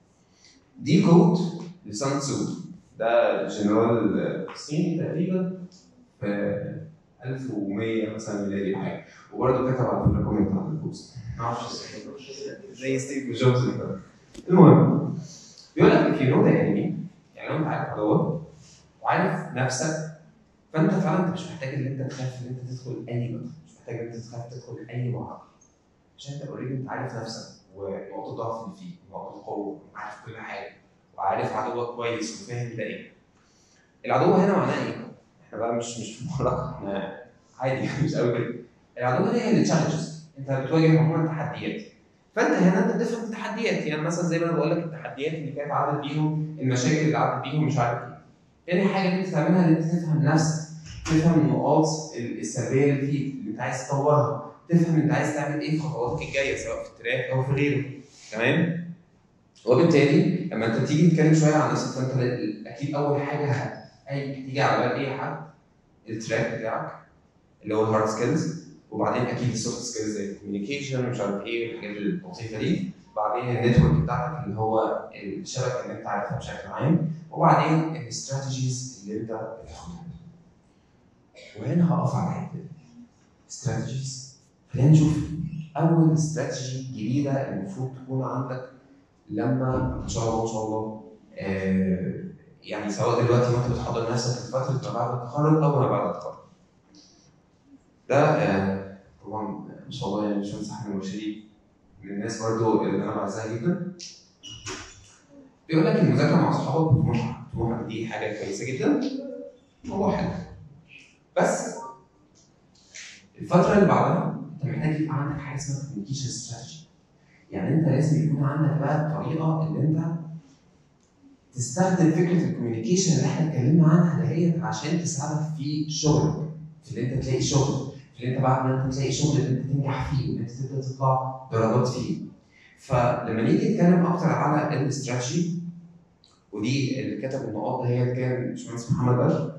دي كود لسان تسو ده جنرال صيني تقريبا في 1100 مثلا ميلادي أو حاجه وبرضه كتب على فكره كومنت على البوست ما اعرفش زي ستيف جوبز كده. المهم بيقول لك if you know the enemy يعني لو انت عارف عدوك وعارف نفسك فانت فعلا انت مش محتاج ان انت تخاف ان انت تدخل اي بطل مش محتاج ان انت تخاف تدخل اي معركه عشان انت اوريدي انت عارف نفسك ونقطه الضعف اللي فيك ونقطه القوه وعارف كل حاجه وعارف عدوك كويس وفاهم ده ايه العدو هنا معناه ايه؟ احنا بقى مش مش في معركه احنا عادي مش قوي كده العدو هنا هي التشالنجز انت بتواجه عموما تحديات فانت هنا انت بتفهم التحديات يعني مثلا زي ما انا بقول لك التحديات اللي كانت عدت بيهم المشاكل اللي عدت بيهم مش عارف ايه تاني حاجه اللي انت تعملها ان انت تفهم نفسك تفهم النقاط السلبيه اللي فيك اللي انت عايز تطورها تفهم انت عايز تعمل ايه في خطواتك الجايه سواء في التراك او في غيره تمام وبالتالي لما انت تيجي تتكلم شويه عن نفسك فانت لا- اكيد اول حاجه ه- هي- تيجي على بال اي حد التراك بتاعك اللي هو الهارد سكيلز وبعدين اكيد السوفت سكيلز زي الكوميونيكيشن مش عارف ايه والحاجات اللطيفه دي بعدين النتورك بتاعتك اللي هو الشبكه اللي انت عارفها بشكل عام وبعدين الاستراتيجيز اللي انت بتاخدها وهنا هقف على الحته دي استراتيجيز خلينا نشوف اول استراتيجي جديده المفروض تكون عندك لما ان شاء الله ان شاء الله آه يعني سواء دلوقتي وانت بتحضر نفسك لفتره ما بعد التخرج او ما بعد التخرج. ده آه طبعا ما شاء الله يعني باشمهندس احمد المرشدي من الناس برضو اللي انا بعزها جدا. بيقول لك المذاكره مع اصحابك طموحك طموحك دي حاجه كويسه جدا موضوع حلو. بس الفتره اللي بعدها انت محتاج يبقى عندك حاجه اسمها كوميونيكيشن استراتيجي. يعني انت لازم يكون عندك بقى الطريقه اللي انت تستخدم فكره الكوميونيكيشن اللي احنا اتكلمنا عنها دهيت عشان تساعدك في شغلك في ان انت تلاقي شغل في ان انت بعد ما انت تلاقي شغل ان انت تنجح فيه وان انت تبدا تطلع درجات فيه فلما نيجي نتكلم اكتر على الاستراتيجي ودي اللي كتب النقاط دهيت كان باشمهندس محمد بدر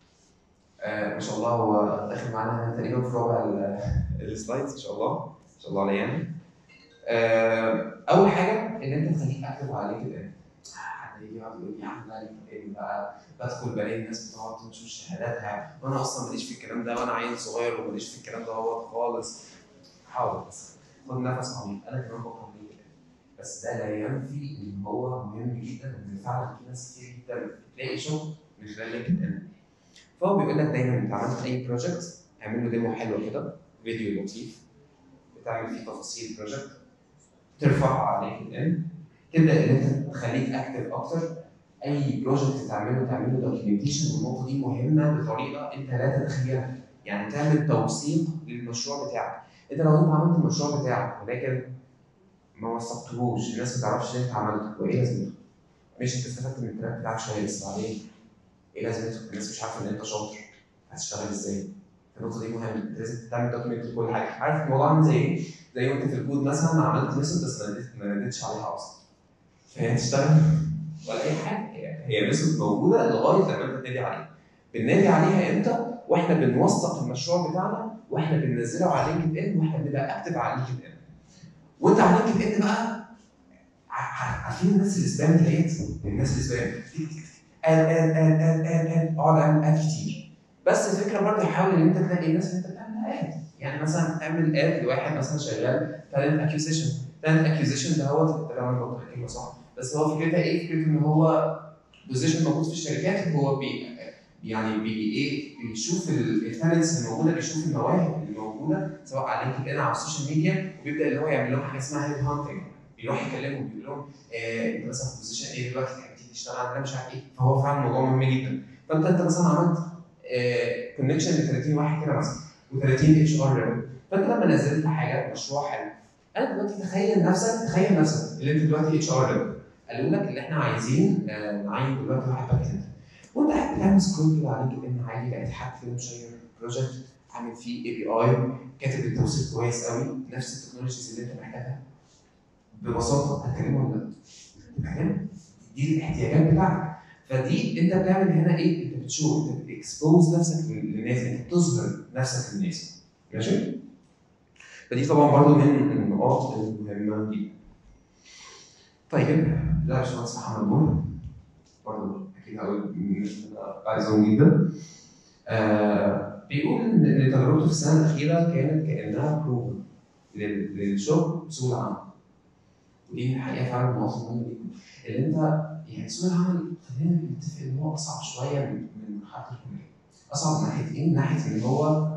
آه ما شاء الله هو داخل معانا تقريبا في ربع ال- السلايدز ان شاء الله ما شاء الله عليه يعني آه اول حاجه ان انت تخليك اكتف على لينكد ان حد يجي يقعد يقول لي يا عم لا لينكد ان بقى بدخل بلاقي الناس بتقعد تنشر شهاداتها وانا اصلا ماليش في الكلام ده وانا عيل صغير وماليش في الكلام ده هو خالص حاول بس خد نفس عميق انا كمان بكره لينكد ان بس ده لا ينفي ان هو مهم جدا وان فعلا في ناس كتير جدا بتلاقي شغل من خلال لينكد ان فهو بيقول لك دايما انت عملت اي بروجكت اعمل له ديمو حلوه كده فيديو لطيف بتعمل فيه تفاصيل البروجكت ترفعها على لينكد ان تبدا ان انت تخليك اكتف اكتر اي بروجكت تعمله تعمله دوكيومنتيشن والنقطه دي مهمه بطريقه انت لا تتخيلها يعني تعمل توثيق للمشروع بتاعك انت لو انت عملت المشروع بتاعك ولكن ما وثقتهوش الناس ما تعرفش ان انت عملته وايه لازمته مش انت استفدت من التراك بتاعك شويه بس بعدين ايه لازمته الناس مش عارفه ان انت شاطر هتشتغل ازاي النقطه دي مهمه انت لازم تعمل دوكيومنت لكل حاجه عارف الموضوع عامل زي ايه؟ زي وانت في الكود مثلا عملت ميثود بس ما نديت- ما نديتش عليها اصلا فهي هتشتغل ولا اي حاجه هي- هي ميثود موجوده لغايه لما انت تنادي عليها بننادي عليها امتى؟ واحنا بنوثق المشروع بتاعنا واحنا بننزله على لينكد ان واحنا بنبقى اكتف على لينكد ان وانت على لينكد ان بقى ع- ع- عارفين الناس اللي سبام ديت الناس اللي سبام قال قال قال قال قال قال اقعد اعمل اد كتير بس الفكره برضه حاول ان انت تلاقي الناس اللي انت بتعمل اد يعني مثلا اعمل اد لواحد مثلا شغال تالنت اكيوزيشن تالنت اكيوزيشن ده هو ده لو انا بقول الكلمه صح بس هو فكرتها ايه؟ فكرته ان هو بوزيشن موجود في الشركات هو بي يعني بي ايه بيشوف التالنتس اللي موجوده بيشوف المواهب اللي موجوده سواء على لينكد ان او على السوشيال ميديا وبيبدا اللي هو يعمل لهم حاجه اسمها هيد هانتنج بيروح يكلمهم بيقول لهم آه، انت مثلا في بوزيشن ايه دلوقتي تيجي تشتغل عندنا مش عارف ايه فهو فعلا الموضوع مهم جدا فانت انت مثلا عملت كونكشن ل 30 واحد كده مثلا و30 اتش ار ليفل فانت لما نزلت حاجه مشروع حلو انا دلوقتي تخيل نفسك تخيل نفسك اللي انت دلوقتي اتش ار ليفل قالوا لك اللي احنا عايزين آه، نعين دلوقتي واحد باك اند وانت قاعد بتعمل سكرول كده على لينكد ان عادي لقيت حد كده مشير بروجكت عامل فيه اي بي اي كاتب التوصيف كويس قوي نفس التكنولوجيز اللي انت محتاجها ببساطه هتكلمه ولا لا؟ تتكلم دي الاحتياجات بتاعتك فدي انت بتعمل هنا ايه؟ انت بتشوف انت بتكسبوز نفسك للناس انت بتظهر نفسك للناس ماشي؟ فدي طبعا برضو من النقاط المهمه جدا. طيب ده يا باشمهندس محمد نور برضو اكيد هقول من الناس اللي انا بعزهم جدا. آه بيقول ان إن تجربته في السنه الاخيره كانت كانها بروفا للشغل بسوق العمل. ودي الحقيقه فعلا نقطه مهمه جدا. اللي انت يعني سوق العمل خلينا نتفق ان هو اصعب شويه من من مرحله الكليه. اصعب من ناحيه ايه؟ من ناحيه ان هو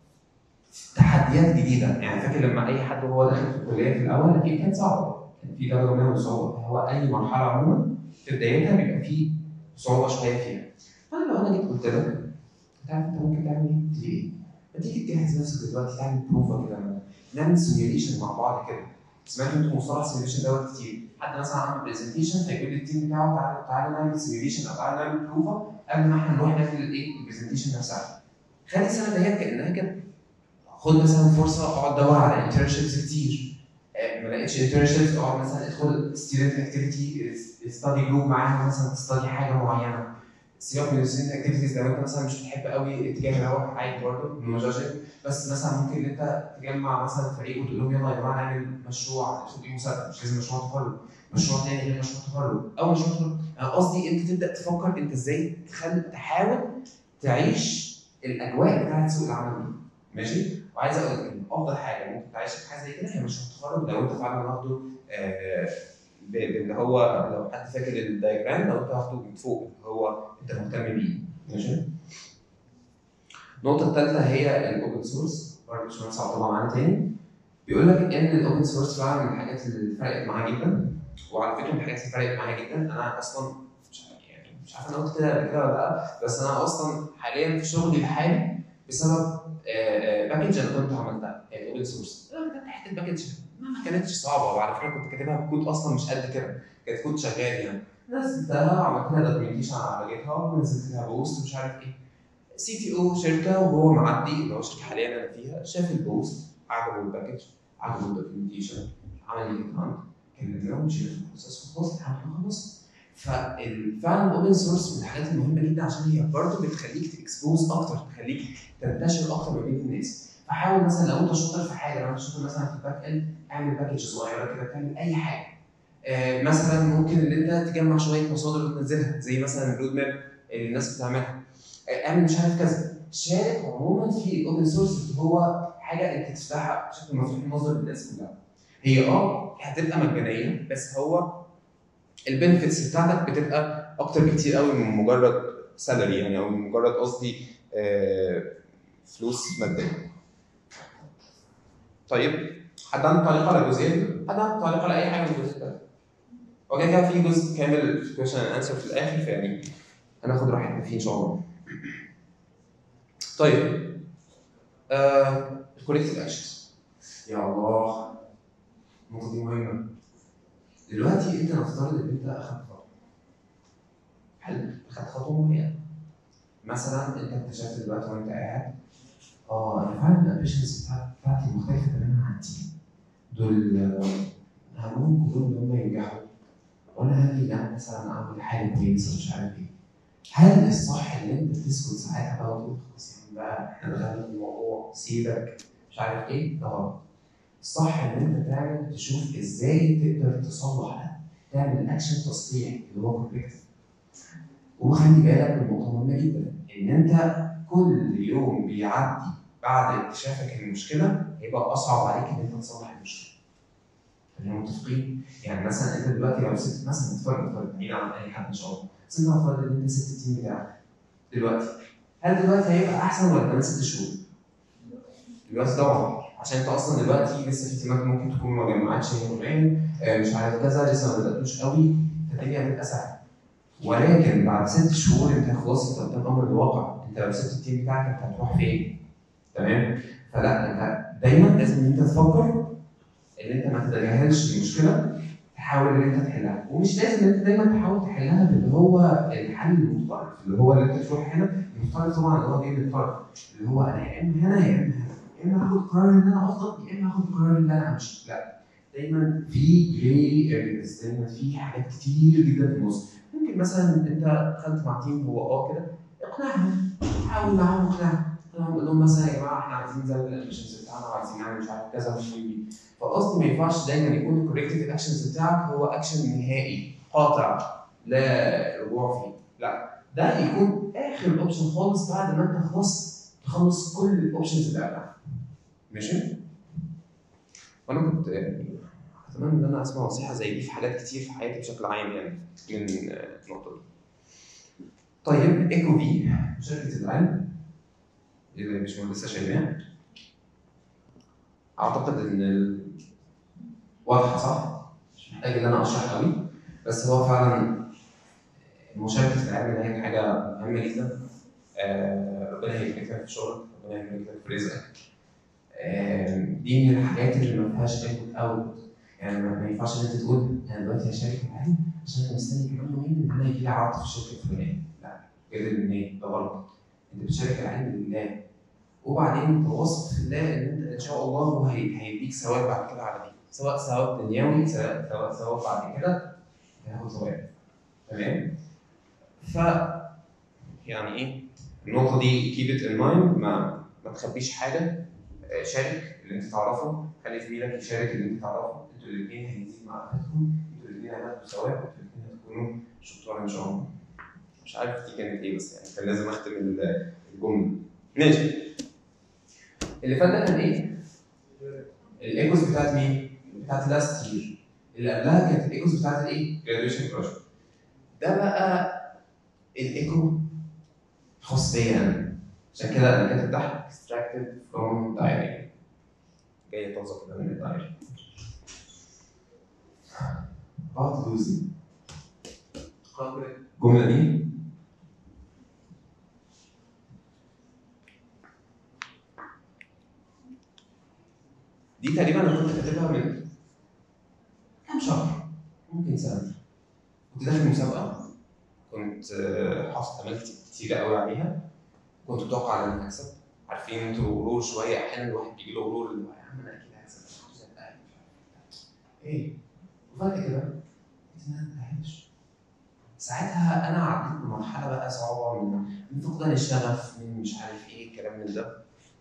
تحديات جديده، يعني فاكر لما اي حد وهو داخل في الكليه في الاول اكيد كان صعب، كان في درجه من الصعوبه، هو اي مرحله عموما في بدايتها بيبقى في صعوبه شويه فيها. فانا لو انا جيت قلت لك انت عارف انت ممكن تعمل ايه؟ تيجي ايه؟ ما تيجي تجهز نفسك دلوقتي تعمل بروفا كده نعمل سيميوليشن مع بعض كده سمعت انتوا مصطلح سيميوليشن دوت كتير حد مثلا عمل برزنتيشن فيقول للتيم بتاعه تعالى تعالى نعمل سيميوليشن او تعالى نعمل بروفا قبل ما احنا نروح نعمل الايه البرزنتيشن نفسها خلي السنه ديت كانها كده خد مثلا فرصه اقعد دور على انترنشيبس كتير آه، ما لقيتش انترنشيبس اقعد مثلا ادخل ستودنت اكتيفيتي ستادي جروب معاهم مثلا تستدي حاجه معينه سيبك من الستودنت اكتيفيتيز لو انت مثلا مش بتحب قوي الاتجاه دوت عادي برضه من مجاجة بس مثلا ممكن ان انت تجمع مثلا فريق وتقول لهم يلا يا جماعه نعمل مشروع ندخل بيه مسابقه مش لازم مشروع تخرج مشروع تاني غير مشروع تخرج او مشروع تخرج انا قصدي انت تبدا تفكر انت ازاي تخل... تحاول تعيش الاجواء بتاعت سوق العمل دي ماشي وعايز اقول لك ان افضل حاجه ممكن تعيش في حاجه زي كده هي مشروع تخرج لو انت فعلا واخده آه، ب- باللي هو لو حد فاكر الدايجرام لو انت واخده من فوق اللي هو انت مهتم بيه ماشي النقطة الثالثة هي الأوبن سورس برضه باشمهندس عبد الله معانا تاني بيقول لك إن الأوبن سورس فعلا من الحاجات اللي فرقت معايا جدا وعلى فكرة من الحاجات اللي فرقت معايا جدا أنا أصلا مش عارف يعني مش عارف أنا قلت كده قبل كده ولا لأ بس أنا أصلا حاليا في شغلي الحالي بسبب باكج أنا كنت عملتها هي أوبن سورس أنا كانت حتة باكج ما كانتش صعبة وعلى فكرة كنت كاتبها بكود أصلا مش قد كده كانت كود شغال يعني نزلتها عملت لها دوكيومنتيشن على جيت هاب ونزلت لها بوست مش عارف ايه سي تي او شركه وهو معدي اللي هو الشركه حاليا انا فيها شاف البوست عجبه الباكج عجبه الدوكيومنتيشن عمل لي هانت كلمناه وشيل البروسيس وخلاص الحمد لله خلص ففعلا الاوبن سورس من الحاجات المهمه جدا عشان هي برضه بتخليك تكسبوز اكتر تخليك تنتشر اكتر ما بين الناس فحاول مثلا لو انت شاطر في حاجه لو انت شاطر مثلا في الباك اند اعمل باكج صغيره كده تعمل اي حاجه آه مثلا ممكن ان انت تجمع شويه مصادر وتنزلها زي مثلا الرود ماب اللي الناس بتعملها آه اعمل مش عارف كذا شارك عموما في الاوبن سورس اللي هو حاجه انت تفتحها بشكل مفتوح المصدر للناس كلها هي اه هتبقى مجانيه بس هو البنفيتس بتاعتك بتبقى اكتر بكتير قوي من مجرد سالري يعني او من مجرد قصدي آه، فلوس ماديه. طيب حد عنده تعليق على الجزئيه دي؟ حد عنده تعليق على اي حاجه من الجزء ده؟ هو كده كده في جزء كامل كويشن اند انسر في الاخر فيعني هناخد راحتنا فيه ان شاء الله. طيب آه الكوليكتيف اكشنز يا الله النقطه دي مهمه دلوقتي انت نفترض ان انت اخدت خطوه حلو اخدت خطوه معينه مثلا انت اكتشفت دلوقتي وانت قاعد اه انا فعلا الامبيشنز بتاعتي مختلفه تماما عن التيم دول آه، همهم كلهم ان هم ينجحوا وانا هاجي لا مثلا اعمل حاجه كويسه مش عارف ايه هل الصح ان انت تسكت ساعتها بقى وتقول خلاص يا عم بقى احنا دخلنا في الموضوع سيبك مش عارف ايه ده غلط الصح ان انت تعمل تشوف ازاي تقدر تصلح ده تعمل اكشن تصليح اللي هو كوركتيف وخلي بالك من نقطه مهمه جدا ان انت كل يوم بيعدي بعد اكتشافك المشكله هيبقى اصعب عليك ان انت تصلح المشكله خلينا متفقين يعني مثلا انت دلوقتي لو سبت مثلا نفترض نفترض بعيد عن اي حد ان شاء الله بس انت نفترض ان انت سبت التيم بتاعك دلوقتي هل دلوقتي هيبقى احسن ولا كمان ست شهور؟ دلوقتي طبعا عشان انت اصلا دلوقتي لسه في تيمات ممكن تكون ما جمعتش هي آه، مش عارف كذا لسه ما بداتوش قوي فالدنيا هتبقى سهله ولكن بعد ست شهور انت خلاص انت قدام امر الواقع انت لو سبت التيم بتاعك انت هتروح فين؟ تمام؟ فلا انت دايما لازم ان انت تفكر ان انت ما تتجاهلش المشكله تحاول ان انت تحلها ومش لازم ان انت دايما تحاول تحلها باللي هو الحل المتطرف اللي هو اللي انت تروح هنا المتطرف طبعا اللي هو جاي من الطرف اللي هو انا يا اما هنا يا اما هنا يا اما اخد قرار ان انا افضل يا اما اخد قرار ان انا امشي لا دايما في جراي ارياز دايما في حاجات كتير جدا في النص ممكن مثلا انت دخلت مع تيم هو اه كده اقنعهم حاول معاهم اقنعهم قول لهم مثلا يا جماعه احنا عايزين نزود الامبيشنز بتاعنا وعايزين نعمل مش عارف كذا وي وي فقصدي ما ينفعش دايما يكون الكوريكتيف اكشنز بتاعك هو اكشن نهائي قاطع لا رجوع فيه لا ده يكون اخر اوبشن خالص بعد ما انت خلاص تخلص كل الاوبشنز اللي قبلها ماشي وانا كنت يعني اتمنى ان انا اسمع نصيحه زي دي في حاجات كتير في حياتي بشكل عام يعني من آه، النقطه دي طيب ايكو في شركه العلم اللي مش مهندسه شيماء اعتقد ان ال- واضحه صح؟ مش محتاج ان انا اشرح قوي بس هو فعلا مشاركه العلم هي حاجه مهمه جدا آه، ربنا يبارك لك في شغلك ربنا يبارك لك في رزقك آه، دي من الحاجات اللي ما فيهاش انبوت اوت يعني ما ما ينفعش ان انت تقول انا دلوقتي هشارك العلم عشان انا مستني كمان يومين ان انا يجي لي عرض في الشركه الفلانيه لا كده ان ايه ده غلط انت بتشارك العلم لله وبعدين انت واثق في الله ان انت ان شاء الله هو هي- هيديك ثواب بعد كده على دي سواء ثواب دنيوي سواء سواء ثواب بعد كده هياخد ثواب تمام ف يعني ايه النقطه دي keep it in mind ما ما تخبيش حاجه آه، شارك اللي انت تعرفه خلي زميلك يشارك اللي انت تعرفه انتوا الاثنين هيزيد معرفتكم انتوا الاثنين هتاخدوا ثواب انتوا الاثنين هتكونوا شطار ان شاء الله مش عارف دي كانت ايه بس يعني كان لازم اختم ال- الجمله ماشي اللي فات ده كان ايه؟ الايكوز بتاعت مين؟ بتاعت لاست يير اللي قبلها كانت الايكوز بتاعت الايه؟ جراديويشن بروجكت ده بقى الايكو خاص بيا انا عشان كده انا كاتب تحت extracted from diary جاي توظف كده من الدايري بعض جزء الجملة دي دي تقريبا انا كنت كاتبها من كام شهر ممكن سنة كنت داخل مسابقه كنت آه، حاطط امال كت- كتيره قوي عليها كنت متوقع ان انا هكسب عارفين انتوا غرور شويه احيانا الواحد بيجي له غرور اللي هو يا عم انا اكيد هكسب مش عاوز أبقى أهلي. ايه وفجاه كده لقيت ان انا ما لحقتش ساعتها انا عديت بمرحله بقى صعبه من من فقدان الشغف من مش عارف ايه كلام من ده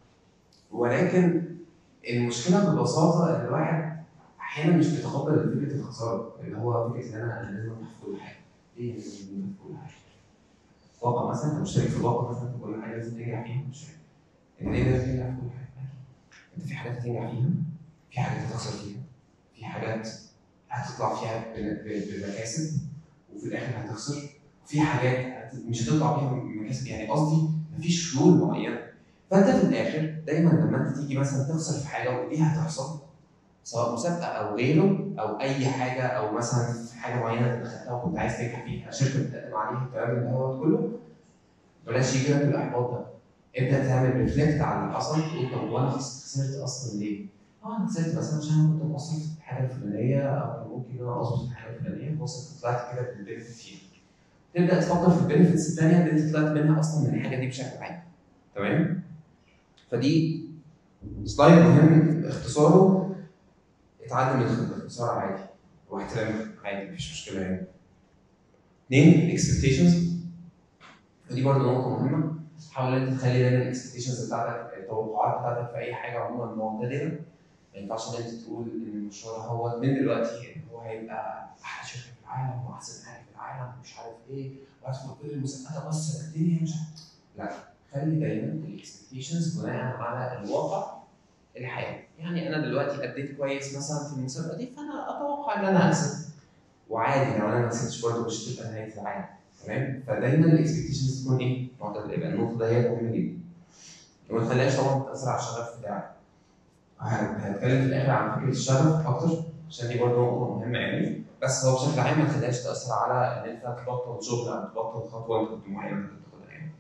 ولكن المشكله ببساطه ان الواحد احيانا مش بيتقبل فكره الخساره اللي هو فكره ان انا أنا لازم انجح في كل حاجه ايه لازم انجح في كل حاجه واقع مثلا انت مشترك في الواقع مثلا في كل حاجه لازم تنجح فيها مش عارف. انت ليه لازم تنجح في كل حاجه انت في حاجات هتنجح فيها في حاجات هتخسر فيها في حاجات هتطلع فيها ب- ب- بمكاسب وفي الاخر هتخسر في حاجات هت- مش هتطلع فيها مكاسب يعني قصدي مفيش حلول معينه فانت في الاخر دايما لما انت تيجي مثلا تخسر في حاجه ودي هتحصل سواء مسابقه او غيره او اي حاجه او مثلا في حاجه معينه انت دخلتها وكنت عايز تنجح فيها شركه بتقدم عليها الكلام اللي هو كله بلاش يجي لك الاحباط ده ابدا تعمل ريفلكت على اللي حصل تقول طب وانا خس- خسرت اصلا ليه؟ اه انا خسرت مثلا عشان انا كنت مقصر في الحاجه الفلانيه او كان ممكن ان انا اظبط الحاجه الفلانيه وصلت طلعت كده بالبنفيت فيها. تبدا تفكر في البنفيتس الثانيه اللي انت طلعت منها اصلا من الحاجه دي بشكل عام. تمام؟ فدي سلايد مهم اختصاره اتعلم الاختصار عادي واحترام عادي مفيش مشكله يعني. اثنين اكسبكتيشنز ودي برضه نقطه مهمه حاول ان انت تخلي دايما الاكسبكتيشنز بتاعتك التوقعات بتاعتك في اي حاجه عموما معتدله ما ينفعش ان انت تقول ان المشروع هو من دلوقتي ان هو هيبقى احلى شركه في العالم واحسن حاجه في العالم ومش عارف ايه وهدخل كل المسابقات اكسر الدنيا مش عارف لا خلي دايما الاكسبكتيشنز بناء على الواقع الحقيقي يعني انا دلوقتي اديت كويس مثلا في المسابقه دي فانا اتوقع ان انا اكسب وعادي لو انا ما كسبتش برضه مش هتبقى نهايه العالم تمام فدايما الاكسبكتيشنز تكون ايه؟ معتدله يبقى النقطه دي مهمه جدا وما تخليهاش طبعا تاثر على الشغف بتاعك هن- هنتكلم في الاخر عن فكره الشغف اكتر عشان دي برضه نقطه مهمه يعني بس هو بشكل عام ما تخليهاش تاثر على ان انت تبطل شغل او تبطل خطوه انت كنت معينه انت كنت تاخدها يعني.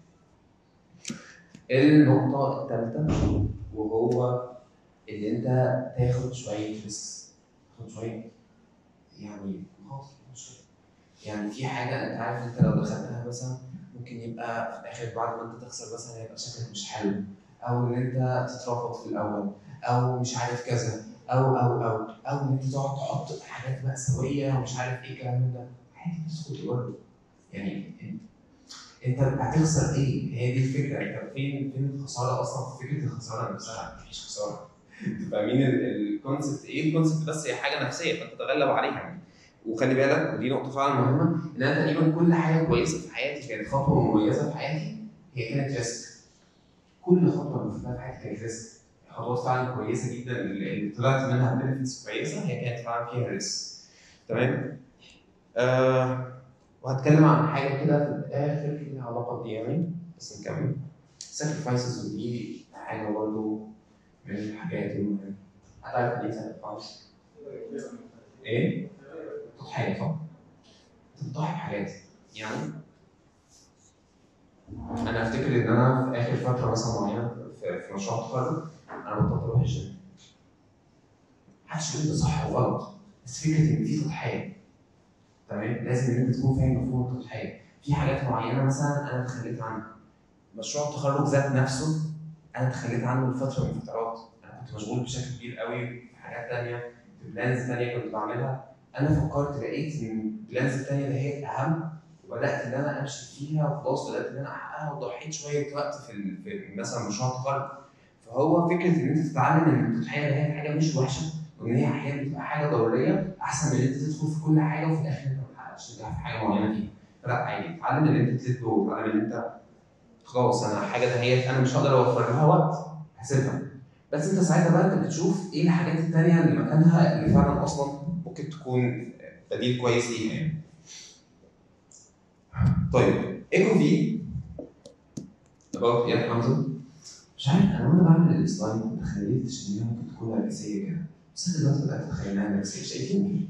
النقطه الثالثه وهو ان انت تاخد شويه ريسكس تاخد شويه يعني مخاطر شويه يعني في حاجه انت عارف انت لو دخلتها مثلا ممكن يبقى في الاخر بعد ما انت تخسر مثلا هيبقى شكلك مش حلو او ان انت تترفض في الاول او مش عارف كذا او او او او ان انت تقعد تحط حاجات مأساوية ومش عارف ايه الكلام من ده عادي تدخل تجرب يعني انت انت هتخسر ايه؟ هي دي الفكره انت فين فين الخساره اصلا في فكره الخساره نفسها مفيش خساره انتوا فاهمين الكونسبت ايه؟ الكونسبت بس هي حاجه نفسيه فانت تتغلب عليها يعني وخلي بالك ودي نقطه فعلا مهمه ان انا تقريبا كل حاجه كويسه في حياتي كانت خطوه مميزه في حياتي هي كانت ريسك كل خطوه انا خدتها في حياتي كانت ريسك خطوات فعلا كويسه جدا اللي طلعت منها بنفيتس كويسه هي كانت فعلا فيها ريسك تمام آه وهتكلم عن حاجه كده في الاخر ليها علاقه بدي يعني بس نكمل ساكرفايسز ودي حاجه برضه من الحاجات المهمه هتعرف ليه ساكرفايس؟ ايه؟ تضحية صح؟ انت بتضحي بحاجات يعني انا افتكر ان انا في اخر فتره مثلا معينه في, في مشروع التخرج انا بطلت اروح الجيم محدش يقول ده صح وغلط بس فكره ان في تضحيه تمام لازم ان انت تكون فاهم مفهوم التضحيه في حاجات معينه مثلا انا تخليت عنها مشروع التخرج ذات نفسه انا تخليت عنه لفتره من الفترات انا كنت مشغول بشكل كبير قوي في حاجات تانية في بلانز تانية كنت بعملها انا فكرت لقيت ان البلانز التانية ده هي الاهم وبدات ان انا امشي فيها وخلاص بدات ان انا احققها وضحيت شويه وقت في, ال- في مثلا مشروع التخرج فهو فكره ان انت تتعلم ان التضحيه ده هي حاجه مش وحشه وان هي احيانا بتبقى حاجه ضروريه احسن من ان انت تدخل في كل حاجه وفي الاخر انت ما تحققش نجاح في حاجه معينه فيها فلا عادي اتعلم ان انت تلت جو اتعلم ان انت خلاص انا حاجه ده هي انا مش هقدر اوفر لها وقت هسيبها بس انت ساعتها بقى انت بتشوف ايه الحاجات التانيه اللي مكانها اللي فعلا اصلا ممكن تكون بديل كويس ليها يعني. طيب ايكو في about يا حمزه مش عارف انا وانا بعمل السلايد ما تخيلتش ان هي ممكن تكون نرجسيه كده بس انا دلوقتي بدات اتخيل انها نرجسيه شايفين ايه؟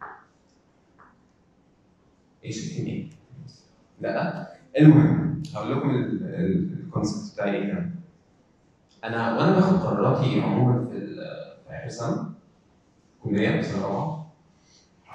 ايه شايفين ايه؟ لا المهم هقول لكم الكونسيبت بتاعي ايه يعني انا وانا باخد قراراتي عموما في ال- في اخر سنه كليه في سنه رابعه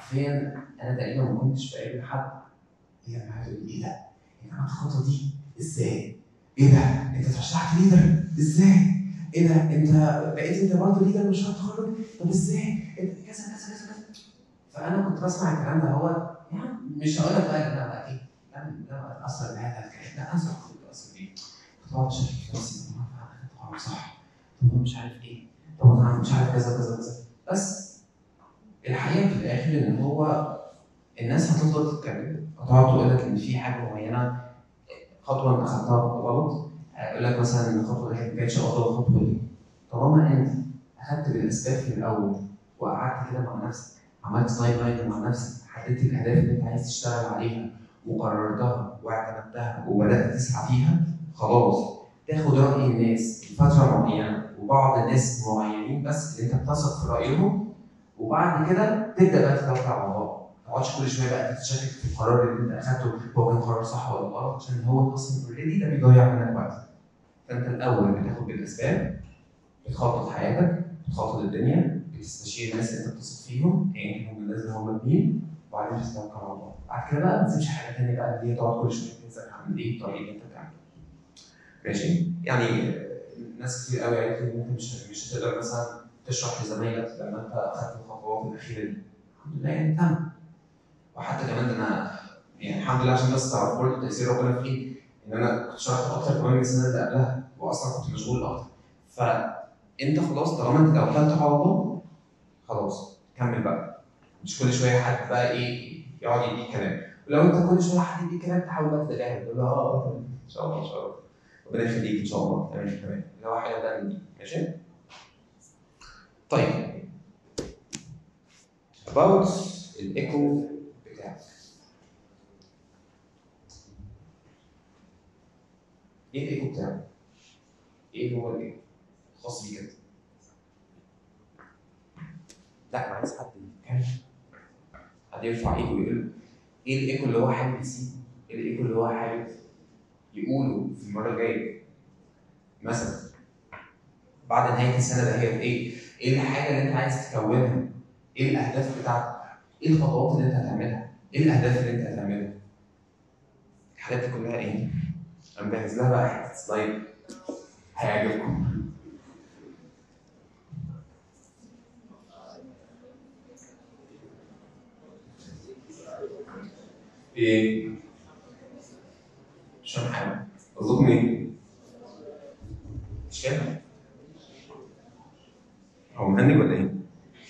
حرفيا انا تقريبا ما كنتش بقابل حد هي معايا تقول لي ايه ده؟ انت عملت الخطوه دي ازاي؟ ايه ده؟ انت اترشحت ليدر ازاي؟ ايه ده؟ انت بقيت انت برضه ليدر مش هتخرج طب ازاي؟ انت كذا كذا كذا كذا فانا كنت بسمع الكلام ده هو يعني مش هقول لك بقى ان انا بقى ايه لا لا اتاثر بهذا الكلام لا انا صراحه كنت بتاثر بيه كنت بقعد اشك في نفسي طب انا فعلا خدت قرار صح طب انا مش عارف ايه طب انا مش عارف كذا كذا كذا بس الحقيقه في الاخر ان هو الناس هتفضل تتكلم هتقعد تقول لك ان في حاجه معينه خطوه انت اخذتها غلط هيقول لك مثلا ان الخطوه دي ما كانتش افضل خطوه ليه طالما انت اخذت بالاسباب في الاول وقعدت كده مع نفسك عملت تايم لاين مع نفسك حددت الاهداف اللي انت عايز تشتغل عليها وقررتها واعتمدتها وبدات تسعى فيها خلاص تاخد راي الناس لفتره معينه وبعض الناس معينين بس اللي انت بتثق في رايهم وبعد كده تبدا بقى تتوكل على الله ما تقعدش كل شويه بقى تتشكك في القرار اللي انت اخدته هو كان قرار صح ولا غلط عشان هو اصلا اوريدي ده بيضيع منك وقت فانت الاول بتاخد بالاسباب بتخطط حياتك بتخطط الدنيا بتستشير الناس اللي انت بتثق فيهم ايا كانوا الناس اللي هم مين وبعدين بتتوكل على الله بعد كده بقى ما تسيبش حاجه ثانيه بقى اللي هي تقعد كل شويه تنسى عن ايه الطريق اللي انت بتعمله ماشي يعني ناس كتير قوي قالت لي ان انت مش مش هتقدر مثلا تشرح لزمايلك لما انت اخذت الخطوات الاخيره دي الحمد لله يعني تم وحتى كمان ده انا يعني الحمد لله عشان بس تعرف برضه تاثير ربنا فيه ان انا كنت شرحت اكتر كمان من السنه اللي قبلها واصلا كنت مشغول اكتر فانت خلاص طالما انت توكلت على الله خلاص كمل بقى مش كل شويه حد بقى ايه يقعد يديك كلام ولو انت كل شويه حد يديك كلام تحاول بقى تتجاهل تقول له اه اه تمام ان شاء الله ان شاء الله ربنا يخليك ان شاء الله تمام تمام اللي هو حاجه ده من دي ماشي طيب about الايكو بتاعك ايه الايكو بتاعك؟ ايه هو الايكو؟ خاص بيك انت لا انا عايز حد يتكلم حد يرفع ايده ويقول ايه الايكو اللي هو حابب يسيبه؟ ايه الايكو اللي هو حابب يقوله في المره الجايه؟ مثلا بعد نهايه السنه ده هي ايه؟ ايه الحاجه اللي انت عايز تكونها؟ ايه الاهداف بتاعتك؟ ايه الخطوات اللي انت هتعملها؟ ايه الاهداف اللي انت هتعملها؟ الحاجات دي كلها ايه؟ انا مجهز لها بقى حته سلايد هيعجبكم ايه؟ مش فاهم حاجه قصدكم ايه؟ مش فاهم هو مهنج ولا ايه؟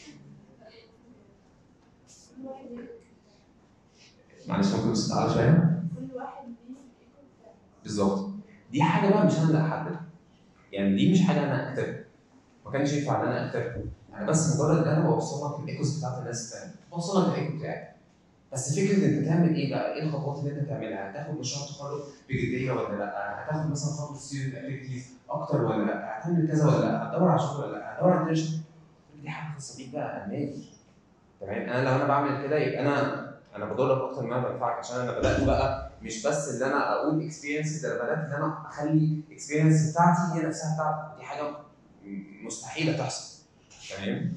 معلش ممكن بس تعالى شويه كل واحد ليه الإيكو بتاعه. بالظبط دي حاجه بقى مش انا اللي احددها يعني دي مش حاجه انا اكتبها ما كانش ينفع ان انا اكتبها انا بس مجرد ان انا بوصل لك الايكوز بتاعت الناس الثانيه بوصل لك الايكو بتاعي بس فكره انت تعمل ايه بقى؟ ايه الخطوات اللي انت تعملها؟ هتاخد مشروع تخرج بجديه ولا لا؟ هتاخد مثلا خطوه ستودنت اكتيفيتيز اكتر ولا لا؟ هتعمل كذا ولا لا؟ هتدور على شغل ولا لا؟ هتدور على انترنشيب دي حاجه خاصه بيك بقى امان تمام انا لو انا بعمل كده يبقى انا انا بضرك اكتر ما انا بنفعك عشان انا بدات بقى مش بس ان انا اقول اكسبيرينسز ده انا بدات ان انا اخلي الاكسبيرينس بتاعتي هي نفسها بتاعتي دي حاجه م- مستحيله تحصل تمام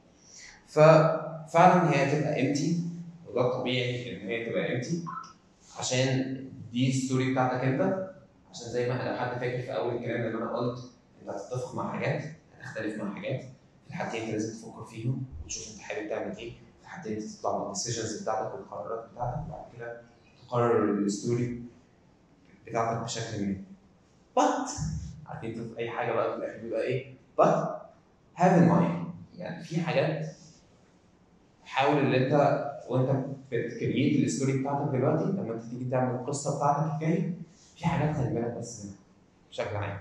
ففعلا هي هتبقى امتي وده الطبيعي ان هي تبقى امتي عشان دي الستوري بتاعتك انت عشان زي ما لو حد فاكر في اول الكلام لما انا قلت انت هتتفق مع حاجات هتختلف مع حاجات في الحالتين انت لازم تفكر فيهم وتشوف انت حابب تعمل ايه في الحالتين انت تطلع بالديسيجنز بتاعتك والقرارات بتاعتك وبعد كده تقرر الستوري بتاعتك بشكل ما but عارفين انتوا في اي حاجه بقى في الاخر بيبقى ايه but have in mind يعني في حاجات حاول ان انت وانت بتكريت الستوري بتاعتك دلوقتي لما انت تيجي تعمل القصه بتاعتك الجايه في حاجات خلي بالك بس منها بشكل عام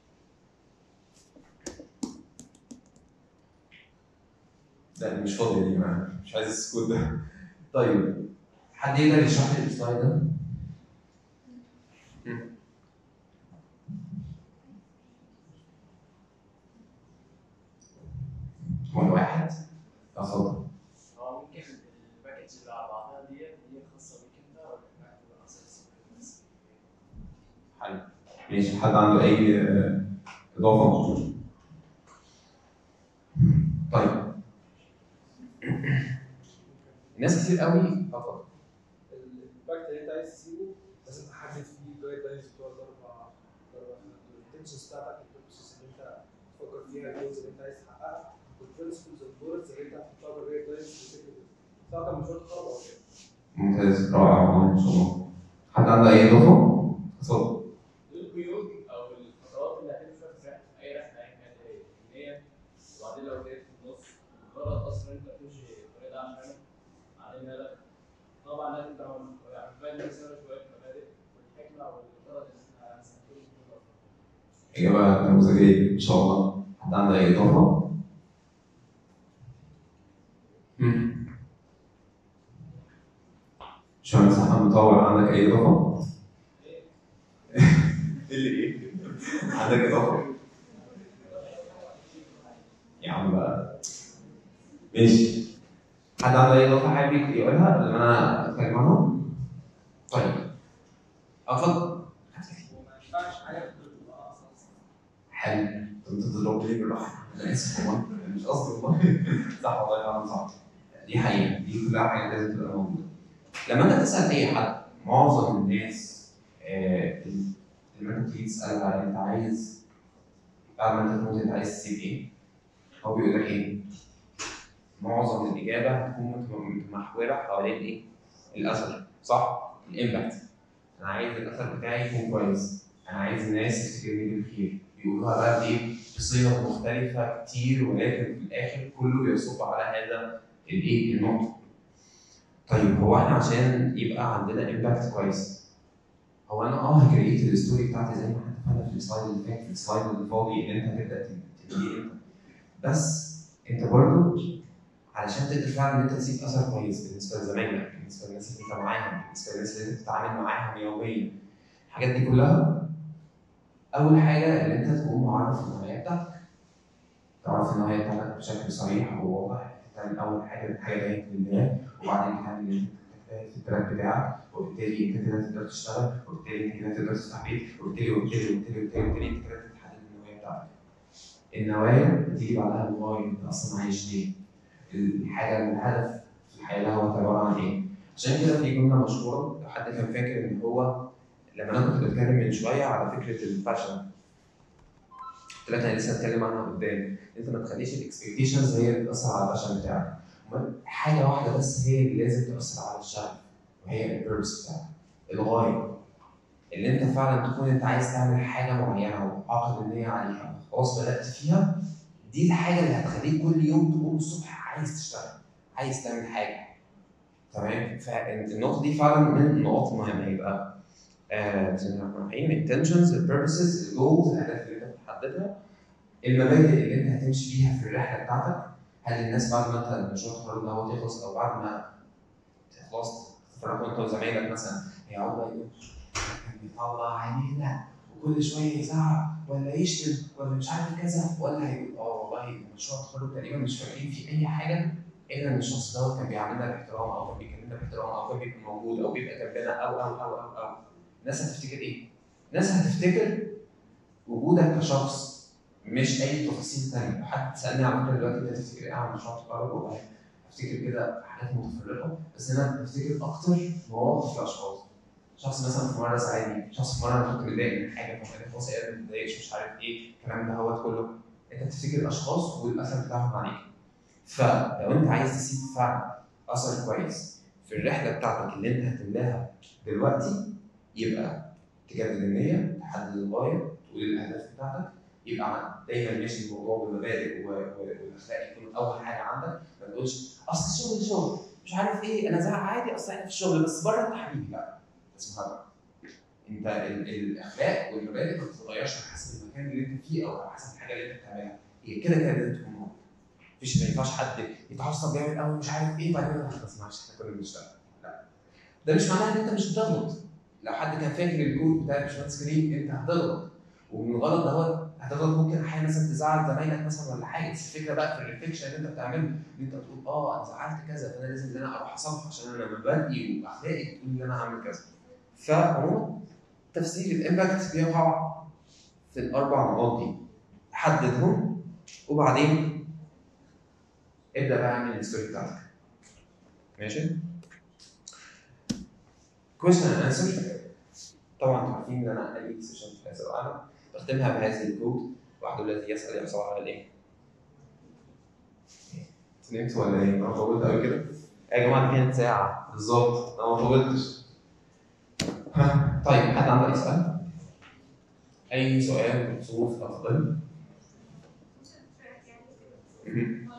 لا دي مش فاضيه دي ما مش عايز السكوت ده طيب حد يقدر يشرح لي السلايد ده؟ مم. هو واحد اتفضل هو ممكن الباكج اللي على بعضها ديت هي خاصه بيك انت ولا انها تبقى اساسي بس حلو ماشي حد عنده اي آه، اضافه طيب ناس كتير قوي اتفضل الامباكت اللي انت عايز تسيبه لازم تحدد فيه جايد لاينز بتوع الاربع الاربع الانتنشنز بتاعتك البيربسز اللي انت تفكر فيها الجولز اللي انت عايز تحققها والبرنسبلز والبولتس اللي انت هتحطها جايد لاينز سواء كان مشروع تخرج او كده ممتاز رائع والله ما شاء الله حد عنده اي اضافه؟ اتفضل القيود او الخطوات اللي هتمشي فيها في اي رحله ايا كانت هي النيه وبعدين لو جيت في النص الغرض اصلا انت تمشي الطريق ده عشانه بعدين هدف طبعا لازم تبقى يعني تبين مثلا شويه مبادئ والحكمه والغرض اللي احنا هنستخدمه في الوقت. اجابه نموذجيه ان شاء الله حد عنده اي اضافه؟ مم. باشمهندس احمد مطور عندك اي اضافه؟ اللي ايه؟ عندك اضافه؟ يا عم بقى ماشي حد عنده اي اضافه حابب يقولها قبل ما انا اتكلم عنها؟ طيب اتفضل وما ينفعش حاجه تبقى اصلا حلو طب انت تضرب ليه بالراحه؟ انا اسف والله مش قصدي والله صح والله فعلا صح دي حقيقه دي كلها حاجه لازم تبقى موجوده لما انت تسال اي حد معظم الناس آه، لما انت تيجي تسالها انت عايز بعد ما انت تموت انت عايز تسيب ايه؟ هو بيقول لك ايه؟ معظم الاجابه هتكون مت- متمحوره حوالين ايه؟ الاثر صح؟ الامباكت انا عايز الاثر بتاعي يكون كويس انا عايز الناس تفتكرني بالخير بيقولوها بقى بايه؟ بصيغ مختلفه كتير ولكن في الاخر كله بيصب على هذا الايه؟ النقطه. طيب هو احنا عشان يبقى عندنا امباكت كويس هو انا اه هكريت الستوري بتاعتي زي ما احنا اتفقنا في السلايد اللي فات في السلايد اللي فاضي ان انت هتبدا تبتدي انت بس انت برضو علشان تقدر فعلا ان انت تسيب اثر كويس بالنسبه لزمايلك بالنسبه للناس اللي انت معاهم بالنسبه للناس اللي انت بتتعامل معاهم يوميا الحاجات دي كلها اول حاجه ان انت تكون معرف النوعيه بتاعتك تعرف النوعيه بتاعتك بشكل صريح وواضح تعمل اول حاجه حاجه جايه لله وبعدين تعمل اللي انت محتاجه في التراك بتاعك وبالتالي انت كده تقدر تشتغل وبالتالي انت كده تقدر تفتح بيت وبالتالي وبالتالي وبالتالي وبالتالي, وبالتالي انت كده تحدد النوايا بتاعتك. النوايا بتيجي بعدها الواي انت اصلا عايش ليه؟ الحاجه الهدف في الحياه ده هو عباره عن ايه؟ عشان كده في جمله مشهوره لو حد كان فاكر ان هو لما انا كنت بتكلم من شويه على فكره الفاشن قلت لك انا لسه هتكلم عنها قدام انت ما تخليش الاكسبكتيشنز هي اللي تاثر على الفاشن بتاعك أمال حاجه واحده بس هي اللي لازم تاثر على الشغف وهي البيربس بتاعك الغايه اللي انت فعلا تكون انت عايز تعمل حاجه معينه وعاقد النيه عليها خلاص بدات فيها دي الحاجه اللي هتخليك كل يوم تقوم الصبح عايز تشتغل عايز تعمل حاجه تمام فالنقطه دي فعلا من النقاط المهمه يبقى آه، بسم الله الرحمن الرحيم intentions purposes goals الاهداف اللي انت بتحددها المبادئ اللي انت هتمشي بيها في الرحله بتاعتك هل الناس بعد ما انت مشروع التخرج ده هو يخلص او بعد ما خلاص تتفرجوا انت وزمايلك مثلا هيقعدوا بقى يقولوا كان بيطلع عينينا وكل شويه يزعق ولا يشتم ولا مش عارف كذا ولا هيقول اه والله مشروع التخرج تقريبا مش فاكرين فيه اي حاجه الا ان الشخص دوت كان بيعاملنا باحترام او كان بيكلمنا باحترام او كان بيبقى موجود او بيبقى جنبنا او او او او او الناس هتفتكر ايه؟ الناس هتفتكر وجودك كشخص مش اي تفاصيل ثانيه، حد سالني على فكره دلوقتي انت تفتكر ايه عن مشروع التخرج والله افتكر كده حاجات متفرقه بس انا بفتكر اكتر مواقف الاشخاص شخص مثلا في مره ساعدني، شخص في مره انا كنت متضايق من حاجه فقال لي خلاص يا ما تتضايقش مش عارف ايه الكلام ده هو كله انت بتفتكر الاشخاص والاثر بتاعهم عليك فلو انت عايز تسيب فعلا اثر كويس في الرحله بتاعتك اللي انت هتملاها دلوقتي يبقى تجدد النيه تحدد الغايه تقول الاهداف بتاعتك يبقى دايما ماشي الموضوع بالمبادئ و- و- والاخلاق يكون اول حاجه عندك ما تقولش اصل الشغل شغل مش عارف ايه انا زعق عادي اصل احنا في الشغل بس بره انت حبيبي لا اسمها بقى انت ال- الاخلاق والمبادئ ما بتتغيرش على حسب المكان اللي انت فيه او على حسب الحاجه اللي انت بتعملها هي كده كده لازم تكون موجوده مفيش ما ينفعش حد يتعصب جامد قوي مش عارف ايه بعدين ما تسمعش احنا كنا بنشتغل لا ده مش معناه ان انت مش بتغلط لو حد كان فاكر الجهد بتاع الباشمهندس كريم انت هتغلط ومن الغلط ده هتغلط ممكن احيانا مثلا تزعل زمايلك مثلا ولا حاجه بس الفكره بقى في الريفليكشن اللي انت بتعمله ان انت تقول اه انا زعلت كذا فانا لازم ان انا اروح اصلح عشان انا مبادئي واخلاقي تقول ان انا هعمل كذا فعموما تفسير الامباكت بيقع في الاربع نقاط دي حددهم وبعدين ابدا بقى اعمل الستوري بتاعتك ماشي question and answer طبعا انتوا عارفين ان انا اي سيشن في هذا العالم بختمها بهذه الكود وحده الذي يسال يحصل على الايه؟ نمت ولا ايه؟ انا طولت قوي كده؟ يا جماعه دي كانت ساعه بالظبط انا ما طولتش ها طيب حد عنده اي سؤال؟ اي سؤال بخصوص افضل؟ مهم.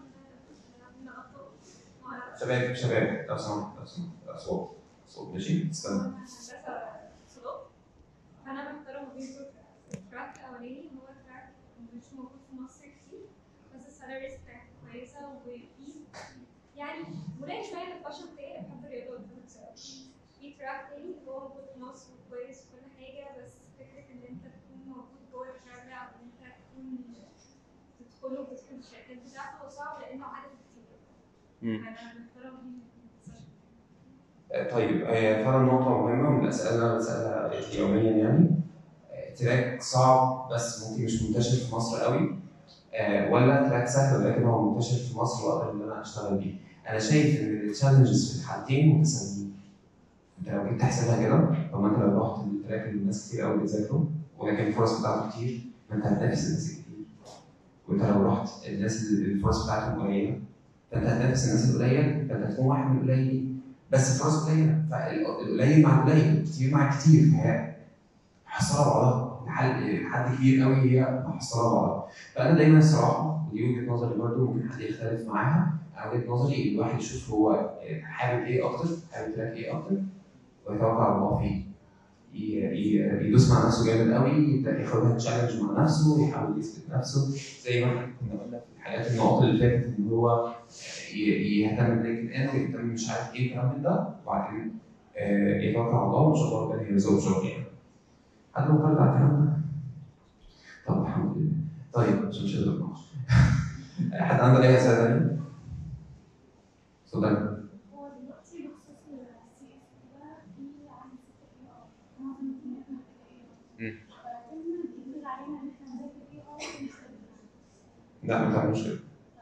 شباب شباب لو سمحت لو سمحت لا صوت صوت ماشي استنى هندسة صلوب فأنا محتارة ما بين تو تراك الأولاني هو تراك مش موجود في مصر كتير بس السالاريز بتاعته كويسة وفي يعني مناسب شوية للفاشن بتاعي بحب الرياضة والفن في تراك تاني هو موجود في مصر وكويس وكل حاجة بس فكرة إن أنت تكون موجود جوه التراك ده أو إن أنت تكون تدخله وتدخل الشركات بتاعته هو صعب لأنه عدد كتير مم. فأنا محتارة ما بين السيشن آه، طيب هي فعلا نقطة مهمة من الأسئلة اللي أنا بسألها يوميا يعني آه، تراك صعب بس ممكن مش منتشر في مصر قوي آه، ولا تراك سهل ولكن هو منتشر في مصر وأقدر إن أنا أشتغل بيه. أنا شايف إن التشالنجز في الحالتين متساويين. أنت لو جيت تحسبها كده طب ما أنت لو رحت التراك اللي الناس كتير قوي بتذاكره ولكن الفرص بتاعته كتير ما أنت هتنافس الناس كتير. وأنت لو رحت الناس اللي الفرص بتاعتهم قليلة فأنت هتنافس الناس القليلة فأنت هتكون واحد من القليلين. بس الفرص قليله فالقليل مع القليل الكتير مع الكتير فهي محصله بعضها لحد حد كبير قوي هي محصله بعضها فانا دايما الصراحه ودي وجهه نظري برضه ممكن حد يختلف معاها انا وجهه نظري الواحد يشوف هو حابب ايه اكتر حابب تراك ايه اكتر ويتوكل على الله فيه ي- ي- يدوس مع نفسه جامد قوي يبدا ياخدها تشالنج مع نفسه يحاول يثبت نفسه زي ما احنا كنا قلنا في الحاجات النقط اللي فاتت ان هو ي- يهتم بلينكد ان ويهتم مش عارف ايه الكلام من ده وبعدين آه، يتوكل على الله وان شاء الله ربنا يرزقه شغل يعني. حد معترض على الكلام ده؟ طب الحمد لله. طيب عشان مش قادر اتناقش. حد عنده اي اسئله تانيه؟ اتفضل. هو دلوقتي بخصوص السي اس ده في عن ست اي ار معظم الدنيا اي مم. ار فلازم يجبر علينا ان احنا نذاكر اي ار ونستخدمها لا ما تعملوش كده.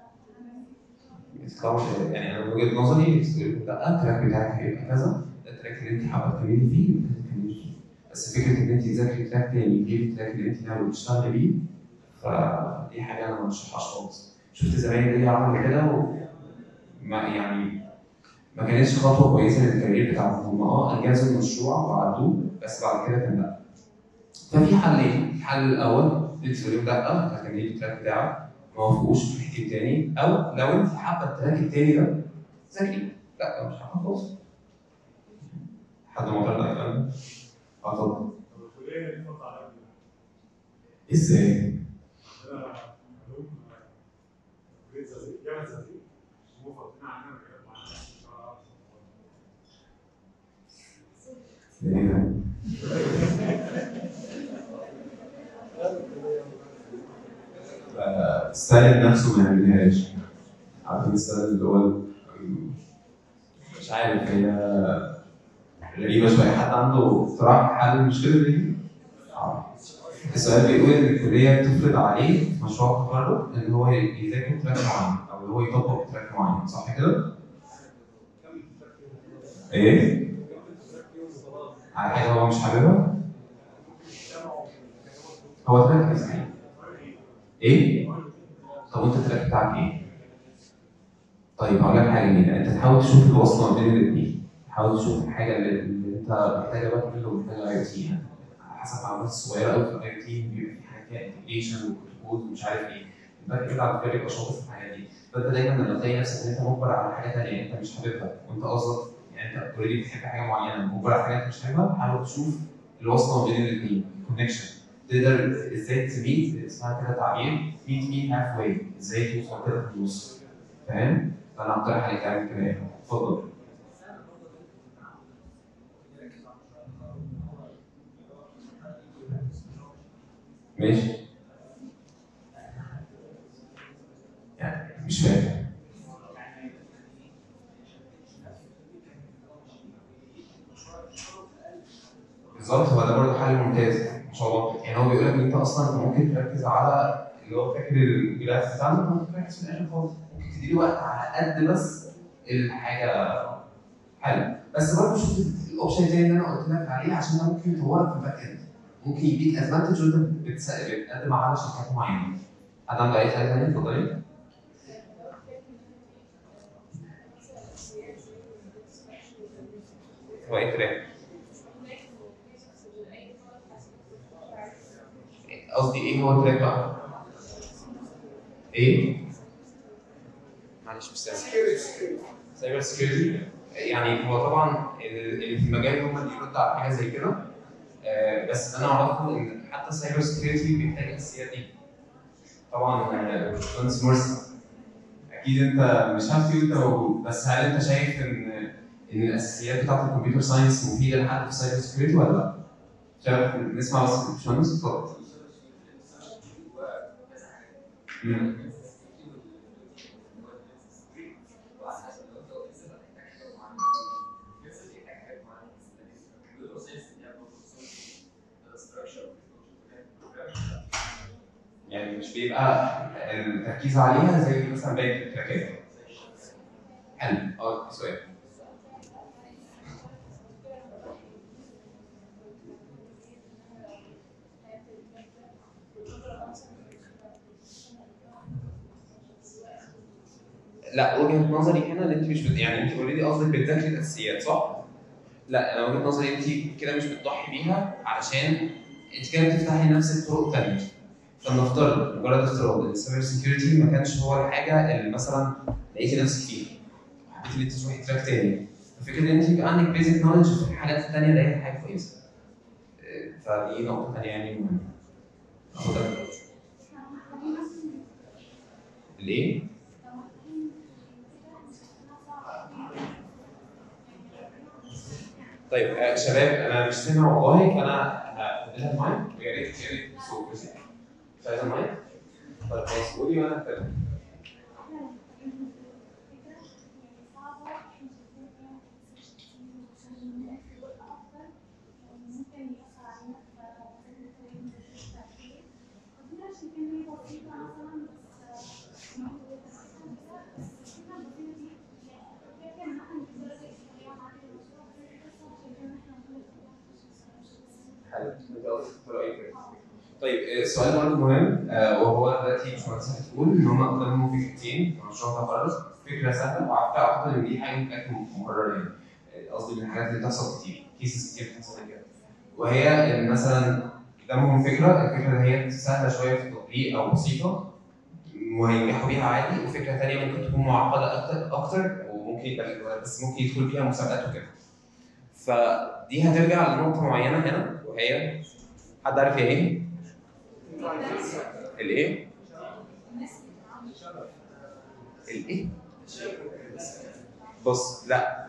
طبعا يعني انا من وجهه نظري لا التراك بتاعك هيبقى كذا ده التراك اللي انت حابه تكملي فيه يبقى انت تكملي فيه بس فكره ان انت تذاكري تراك تاني غير التراك اللي انت ناوي تشتغلي بيه فدي حاجه انا ما برشحهاش خالص شفت زمايلي ليا عملوا كده وما يعني ما كانتش خطوه كويسه للكارير بتاعهم هم اه انجزوا المشروع وعدوه بس بعد كده كان لا ففي حلين الحل الاول انت تقولي لهم لا هتكملي التراك بتاعك ما وافقوش في الحته التاني او لو انت حابه التراك التاني ده ذاكري لا لو مش حابه خلاص حد معترض على الكلام ده؟ اه اتفضل الكلية اللي فوق على ازاي؟ عندنا علوم كلية زقازيق جامعة زقازيق هم فاضيين عننا مجالات معينة مش هنعرف ده ايه ده؟ آه، ستايل نفسه ما يعملهاش عارفين الستايل اللي هو ال- مش عارف هي غريبة شوية حد عنده اقتراح حل المشكلة دي؟ آه. السؤال بيقول إن الكلية بتفرض عليه في مشروع التخرج إن هو يذاكر تراك معين أو إن هو يطبق تراك معين صح كده؟ إيه؟ على حاجة هو مش حاببها؟ هو تراك إيه صحيح؟ إيه؟ طب وأنت التراك بتاعك إيه؟ طيب هقول لك حاجة جميلة أنت تحاول تشوف الوصلة ما بين الاتنين تحاول تشوف الحاجة اللي, اللي أنت محتاجة باك إند ومحتاجة أي تي يعني على حسب معلومات صغيرة أوي في الأي تي بيبقى في حاجات فيها انتجريشن وكود ومش عارف إيه الباك إند على فكرة بيبقى شاطر في الحاجات دي فأنت دايما لما تلاقي نفسك إن أنت مجبر على حاجة تانية أنت مش حاببها وأنت قصدك يعني أنت أوريدي بتحب حاجة معينة مجبر على حاجة أنت مش حاببها حاول تشوف الوصلة ما بين الاتنين كونكشن تقدر ازاي تميت اسمها كده تعبير ميت مي هاف واي ازاي توصل كده في النص فاهم؟ فانا اقترح عليك تعمل كده يعني اتفضل ماشي يعني مش فاهم بالظبط هو ده برضه حل ممتاز ما شاء الله يعني هو بيقول لك ان انت اصلا انت ممكن تركز على اللي هو فاكر الجراف بتاعنا ممكن تركز في الاخر خالص ممكن تديله وقت على قد بس الحاجه حلو بس برضه شوف الاوبشن التاني اللي انا قلت لك عليه عشان ده ممكن يطورك في الباك اند ممكن يديك ادفانتج وانت بتس- بتقدم على شركات معينه حد عنده اي حاجه ثانيه اتفضلي هو ايه الكلام؟ قصدي ايه هو التراك بقى؟ ايه؟ معلش مش سامع سايبر سكيورتي يعني هو طبعا اللي في المجال هم اللي يرد على حاجه زي كده آه، بس انا اعرفه ان حتى السايبر سكيورتي بيحتاج الاساسيات دي طبعا آه، باشمهندس مرسي اكيد انت مش هفتي وانت موجود بس هل انت شايف ان ان الاساسيات بتاعت الكمبيوتر ساينس مفيده لحد في السايبر سكيورتي ولا لا؟ شايف نسمع بس باشمهندس اتفضل مم. يعني مش بيبقى التركيز عليها زي مثلا باقي التراكات حلو اه سؤال لا وجهه نظري هنا ان انت مش بت... يعني انت اوريدي قصدك بتذاكري الاساسيات صح؟ لا انا وجهه نظري انت كده مش بتضحي بيها علشان انت كده بتفتحي نفسك طرق تانيه فلنفترض مجرد افتراض ان السايبر سكيورتي ما كانش هو الحاجه اللي مثلا لقيتي نفسك فيها وحبيتي ان انت تروحي تراك تاني ففكره ان انت يبقى عندك بيزك نولج في الحاجات التانيه ده هي حاجه كويسه إيه، فدي نقطه تانيه يعني مهمه اتفضل. الايه؟ طيب آه، شباب انا مش سامع والله فانا هديلها المايك ويا ريت يا ريت صوت بس مش عايز المايك طيب خلاص قولي وانا هتكلم حلو انت قصدك تقول اي فكره طيب آه، السؤال برضه مهم آه، وهو دلوقتي باشمهندس هتقول ان هم قدامهم فكرتين في مشروع تخرج فكره سهله وعارفه اعتقد ان دي حاجه بتاعت مكرره يعني آه، قصدي من الحاجات اللي بتحصل كتير كيسز كتير بتحصل كده وهي ان مثلا قدامهم فكره الفكره اللي هي سهله شويه في التطبيق او بسيطه وهينجحوا بيها عادي وفكره ثانيه ممكن تكون معقده اكتر اكتر وممكن يبقى بس ممكن يدخل فيها مسابقات وكده فدي هترجع لنقطه معينه هنا وهي حد عارف هي ايه؟ الايه؟ الايه؟ بص لا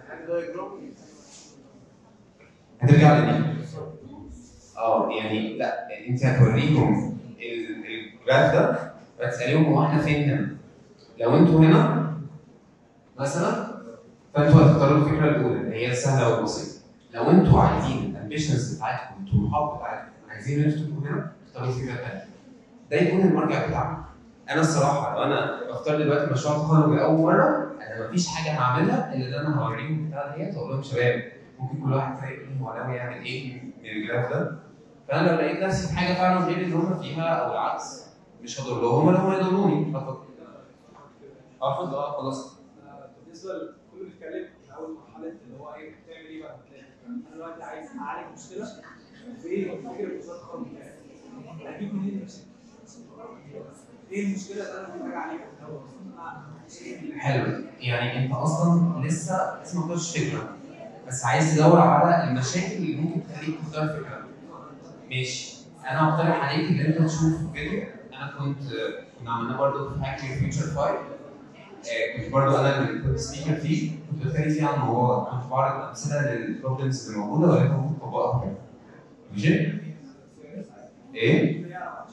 هترجع لدي اه يعني لا انت هتوريهم ال- الجراف ده وهتساليهم هو احنا فين هنا؟ لو انتوا هنا مثلا فانتوا هتختاروا الفكره الاولى اللي هي السهله والبسيطه لو انتوا عايزين الامبيشنز بتاعتكم الطموحات بتاعتكم عايزين ان انتوا تبقوا هنا اختاروا الفكره الثانيه ده يكون المرجع بتاعكم انا الصراحه لو انا بختار دلوقتي مشروع تخرج لاول مره انا مفيش حاجه هعملها الا ان انا هوريهم بتاع ديت واقول لهم شباب ممكن كل واحد فينا يقول لي هو ناوي يعمل ايه من الجراف ده فانا لو لقيت نفسي في حاجه فعلا غير اللي هم فيها او العكس مش هضر لهم ولا هم يضروني اتفضل اه اتفضل اه خلاص بالنسبه لكل اللي اتكلم من اول مرحله اللي هو ايه بتعمل ايه بقى بتلاقي انا دلوقتي عايز اعالج مشكله وايه فكره مشروع التخرج بتاعي اجيب منين المشكله؟ ايه المشكله اللي انا محتاج اعالجها في الاول؟ إيه حلو يعني انت اصلا لسه لسه ما اخترتش فكره بس عايز تدور على المشاكل اللي ممكن تخليك تختار فكره ماشي انا هقترح عليك ان انت تشوف فيديو انا كنت كنا عملناه برضه في هاكي فيوتشر 5 آه، كنت برضه انا اللي كنت سبيكر فيه كنت بتكلم فيه عن الموضوع ده كنت بعرض امثله للبروبلمز اللي موجوده ولكن ممكن تطبقها كده ماشي؟ ايه؟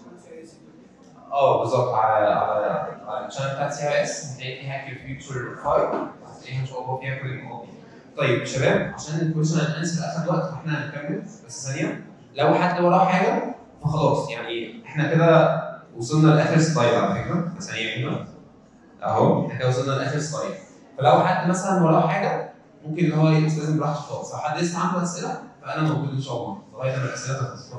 اه بالظبط على على على الشانل بتاعت سي ار اس هتلاقي فيها هاكر فيوتشر 5 هتلاقيها ان شاء الله فيها كل المواضيع طيب شباب عشان الكويشن اند انسر اخد وقت فاحنا هنكمل بس ثانيه لو حد وراه حاجه فخلاص يعني احنا كده وصلنا لاخر سلايد على فكره ثانيه هنا اهو احنا كده وصلنا لاخر سلايد فلو حد مثلا وراه حاجه ممكن ان هو يستاذن براحته خالص لو حد لسه عنده اسئله فانا موجود ان شاء الله لغايه ما الاسئله تخلص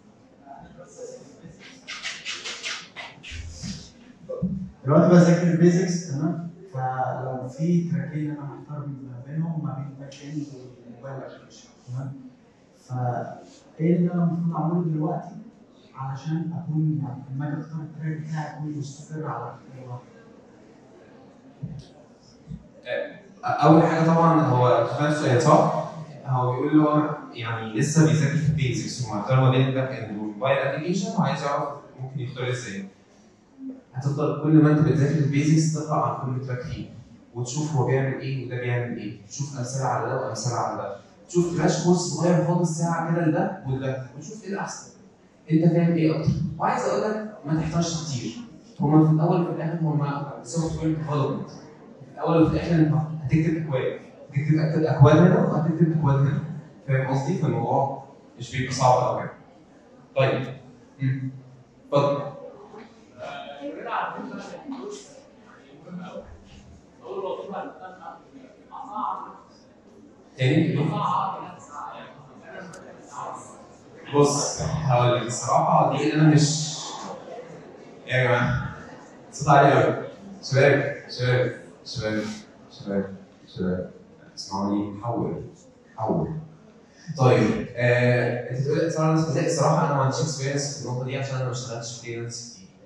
دلوقتي بذاكر البيزكس تمام فلو في تراكين انا محتار ما بينهم ما بين الباك اند والموبايل ابلكيشن تمام فايه اللي انا المفروض اعمله دلوقتي علشان اكون يعني لما اجي اختار التراك بتاعي اكون مستقر على اختياره اول حاجه طبعا هو فاهم السؤال صح؟ هو بيقول له هو يعني لسه بيذاكر في البيزكس ومحتار ما بين الباك اند والموبايل ابلكيشن وعايز يعرف ممكن يختار ازاي. هتفضل كل ما انت بتذاكر البيزكس تقرا عن كل تراك فيه وتشوف هو بيعمل ايه وده بيعمل ايه، تشوف امثله على ده وامثله على ده، تشوف كراش كورس صغير خالص ساعه كده لده وده وتشوف ايه الاحسن. انت فاهم ايه اكتر؟ وعايز اقول لك ما تحتارش كتير. هما في الاول وفي الاخر هما سوفت وير ديفلوبمنت. في الاول وفي الاخر انت هتكتب اكواد هتكتب أكتب اكواد هنا وهتكتب اكواد هنا فاهم قصدي؟ فالموضوع مش بيبقى صعب قوي طيب مم. اتفضل كلنا عارفين بقى ان الفلوس مهم قوي اول ما تطلع البتاع اصعب تاني اصعب بص هقول لك الصراحه دي انا مش يا جماعه صوت عالي قوي شباب شباب شباب شباب شباب اسمعوني حول حول طيب آه، انت بتقول اتصال ناس بتلاقي الصراحه انا ما عنديش اكسبيرينس في النقطه دي عشان انا ما اشتغلتش فريلانس كتير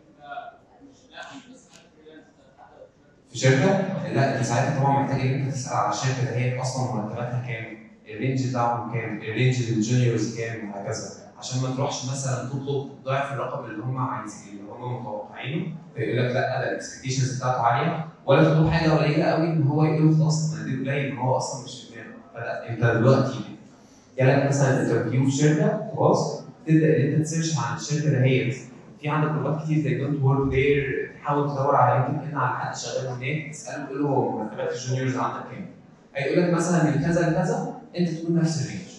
في شركه لا انت ساعتها طبعا محتاج ان انت تسال على الشركه ده هي اصلا مرتباتها كام الرينج بتاعهم كام الرينج للجونيورز كام وهكذا عشان ما تروحش مثلا تطلب ضعف الرقم اللي هم عايزين اللي هم متوقعينه فيقول لك لا ده الاكسبكتيشنز بتاعته عاليه ولا تطلب حاجه قليله قوي ان هو يقول لك خلاص طب ما ده قليل ما هو اصلا مش في دماغه فلا انت دلوقتي جالك مثلا انترفيو في شركه خلاص تبدا ان انت تسيرش عن الشركه دهيت في عندك جروبات كتير زي دونت ورك ذير تحاول تدور على لينكد ان على حد شغال هناك تساله تقول له هو مرتبات الجونيورز عندك كام؟ هيقول لك مثلا من كذا لكذا انت تكون نفس الرينج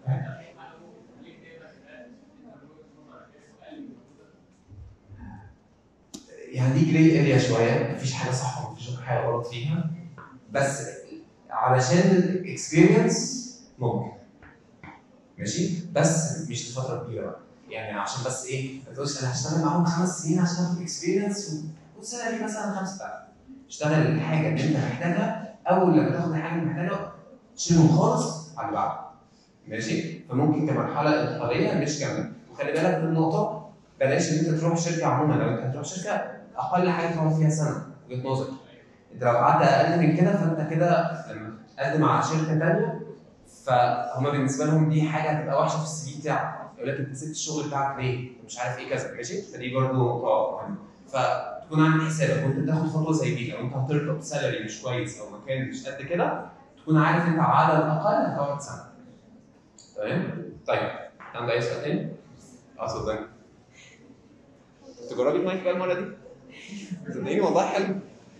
يعني دي جراي اريا شويه مفيش حاجه صح ومفيش حاجه غلط فيها بس علشان الاكسبيرينس ممكن ماشي بس مش لفتره كبيره بقى يعني عشان بس ايه ما تقولش انا هشتغل معاهم خمس سنين عشان اخد اكسبيرينس والسنه مثلا خمسه بقى اشتغل الحاجه اللي انت محتاجها اول لما تاخد الحاجه اللي محتاجها شيلهم خالص على اللي بعده ماشي فممكن كمرحله انتقاليه مش كامله وخلي بالك من النقطه بلاش ان انت تروح شركه عموما لو انت هتروح شركه اقل حاجه تقعد فيها سنه وجهه نظري انت لو قعدت اقل من كده فانت كده لما تقدم على شركه ثانيه فهم بالنسبه لهم دي حاجه هتبقى وحشه في السي في بتاعك يقول لك انت سبت الشغل بتاعك ليه؟ مش عارف ايه كذا ماشي؟ فدي برضه نقطه مهمه فتكون عامل حسابك وانت بتاخد خطوه زي دي لو انت هتركب سالري مش كويس او مكان مش قد كده تكون عارف انت على الاقل هتقعد سنه تمام؟ طيب عندك اي سؤال تاني؟ اه اتفضل تجربي المايك بقى المره دي؟ صدقيني والله حلو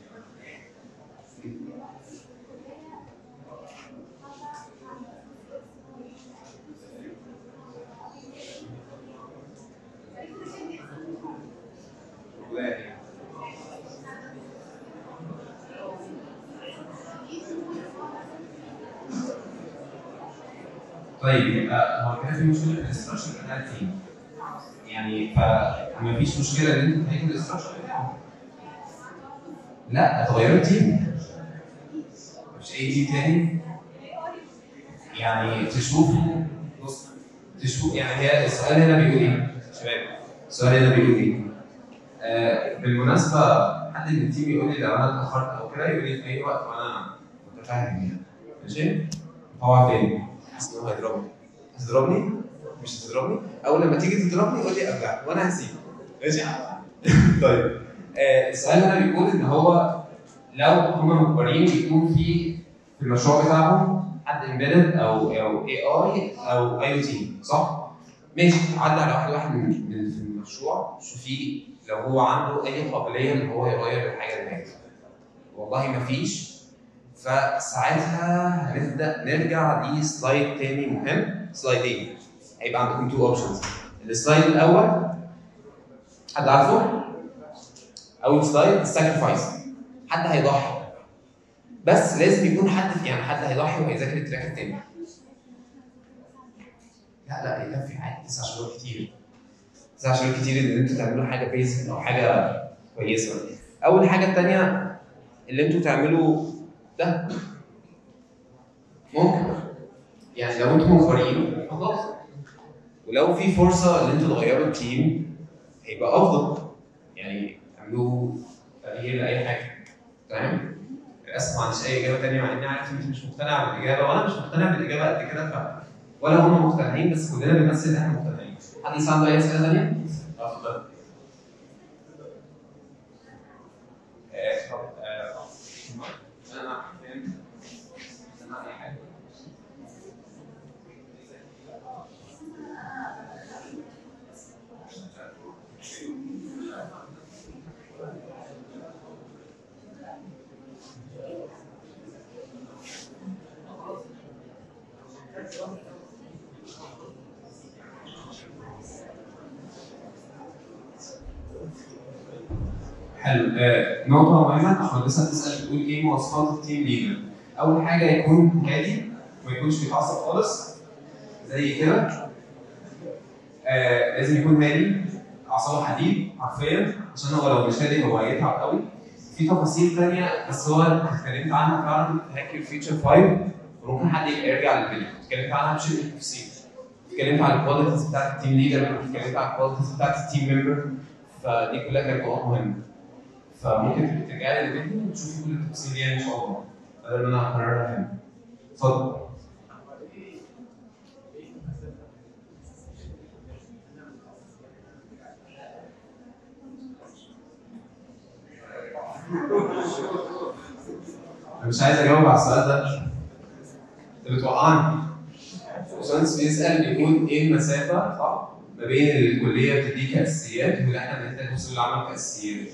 طيب آه، هو كده في مشكله في الاستراكشر بتاع التيم يعني فما فيش مشكله ان انت تهيئ الاستراكشر بتاعه لا تغيروا التيم مش اي تيم تاني يعني تشوفوا بص تشوف يعني هي السؤال هنا بيقول ايه؟ شباب السؤال هنا بيقول ايه؟ آه بالمناسبه حد من التيم يقول لي لو انا اتاخرت او كده يقول لي في اي وقت وانا متفاهم يعني ماشي؟ هو تاني حاسس ان هو هيضربني هتضربني؟ مش هتضربني؟ اول لما تيجي تضربني قول لي ارجع وانا هسيبك ماشي؟ طيب آه السؤال هنا بيقول ان هو لو هم مجبرين يكون في في المشروع بتاعهم حد امبيدد او او اي اي او اي او تي صح؟ ماشي عدى على واحد واحد من من في المشروع شوفيه لو هو عنده اي قابليه ان هو يغير الحاجه دي والله ما فيش فساعتها هنبدا نرجع دي سلايد تاني مهم سلايدين هيبقى عندكم تو اوبشنز السلايد الاول حد عارفه؟ اول سلايد الساكرفايس حد هيضحي بس لازم يكون حد في يعني حد هيضحي وهيذاكر التراك التاني لا لا يكفي عادي تسع شهور كتير تسع شهور كتير ان انتوا تعملوا حاجه بيزك او حاجه كويسه اول حاجه التانيه اللي انتوا تعملوا ده ممكن يعني لو انتوا مجبرين خلاص ولو في فرصه ان انتوا تغيروا التيم هيبقى افضل يعني تعملوا تغيير لاي حاجه تمام للاسف ما عنديش اي اجابه تانيه مع اني عارف ان انت مش مقتنع بالاجابه وانا مش مقتنع بالاجابه قد كده ف ولا هم مقتنعين بس كلنا بنمثل ان احنا مقتنعين حد لسه عنده اي اسئله ثانيه؟ اتفضل آه، طب، آه، انا فهمت سمع اي حاجه حلو آه، نقطة مهمة عشان لسه بتسأل بتقول ايه مواصفات التيم ليدر؟ أول حاجة يكون هادي وما يكونش بيتعصب خالص زي كده آه لازم يكون هادي أعصابه حديد حرفيا عشان هو لو مش هادي هو هيتعب قوي في تفاصيل تانية بس هو اتكلمت عنها فعلا في هاكر فيتشر 5 وممكن حد يرجع للفيديو اتكلمت عنها بشكل تفصيل اتكلمت عن الكواليتيز بتاعت التيم ليدر اتكلمت عن الكواليتيز بتاعت التيم ممبر فدي كلها كانت نقط مهمة فممكن ترجعي للفيديو وتشوفي كل التفاصيل دي يعني ان شاء الله بدل ما انا هكررها هنا اتفضل انا مش عايز اجاوب على السؤال ده انت بتوقعني باشمهندس بيسال بيكون ايه المسافه صح ما بين الكليه بتديك اساسيات واللي احنا بنحتاج سوق العمل كاساسيات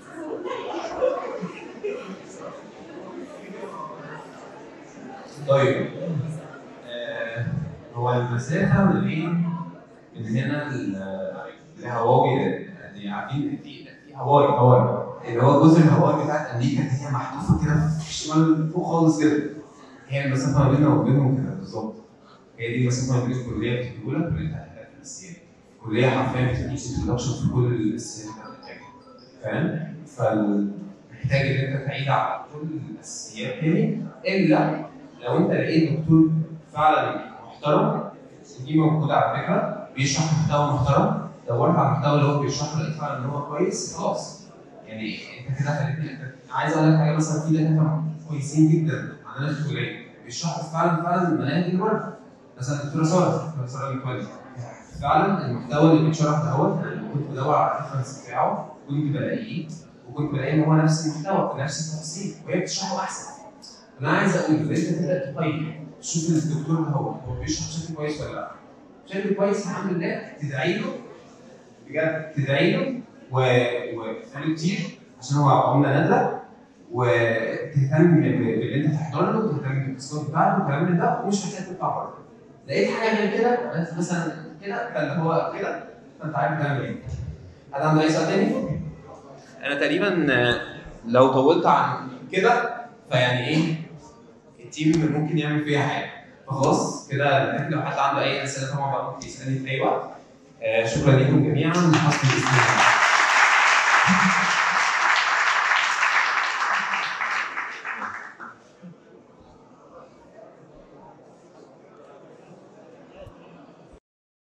طيب آه هو المسافه ما بين من هنا ل- لهواوي يعني عارفين في في هواي هواي اللي هو الجزء الهواي بتاعت امريكا اللي هي محذوفه كده في الشمال فوق خالص كده هي المسافه ما بيننا وبينهم كده بالظبط هي دي المسافه ما بين الكليه بتديهولك واللي انت هتحتاج في الاساسيات الكليه حرفيا بتديك انتروداكشن في كل الاساسيات اللي انت محتاجها فاهم؟ فمحتاج ان انت تعيد على كل الاساسيات تاني الا لو انت لقيت دكتور فعلا محترم دي موجوده على فكره بيشرح محتوى محترم دورت على المحتوى اللي هو بيشرحه لقيت فعلا ان هو كويس خلاص يعني انت كده خليتني انت عايز اقول لك حاجه مثلا في دكاتره كويسين جدا عندنا في الكليه بيشرحوا فعلا فعلا المناهج اللي بره مثلا الدكتوره ساره الدكتوره ساره المتولي فعلا المحتوى اللي بيتشرح دوت انا كنت بدور على الريفرنس بتاعه كنت بلاقيه وكنت بلاقي ان هو نفس المحتوى بنفس التفاصيل وهي بتشرحه احسن انا عايز اقول ان انت تبدا تقيم شوف الدكتور ده هو هو بيشرح بشكل كويس ولا لا بشكل كويس الحمد لله تدعي له بجد تدعي له و- وتساله كتير عشان هو عمله نادره وتهتم ب- باللي انت تحضر له وتهتم بالتاسكات بتاعته والكلام من ده ومش محتاج تطلع بره لقيت حاجه غير كده بس مثلا كده فاللي هو كده فانت عارف تعمل ايه حد عنده اي سؤال تاني؟ انا تقريبا آه، لو طولت عن كده فيعني ايه التيم ممكن يعمل فيها حاجه فخلاص كده لو حد عنده اي اسئله طبعا بقى ممكن يسالني في اي وقت آه، شكرا لكم جميعا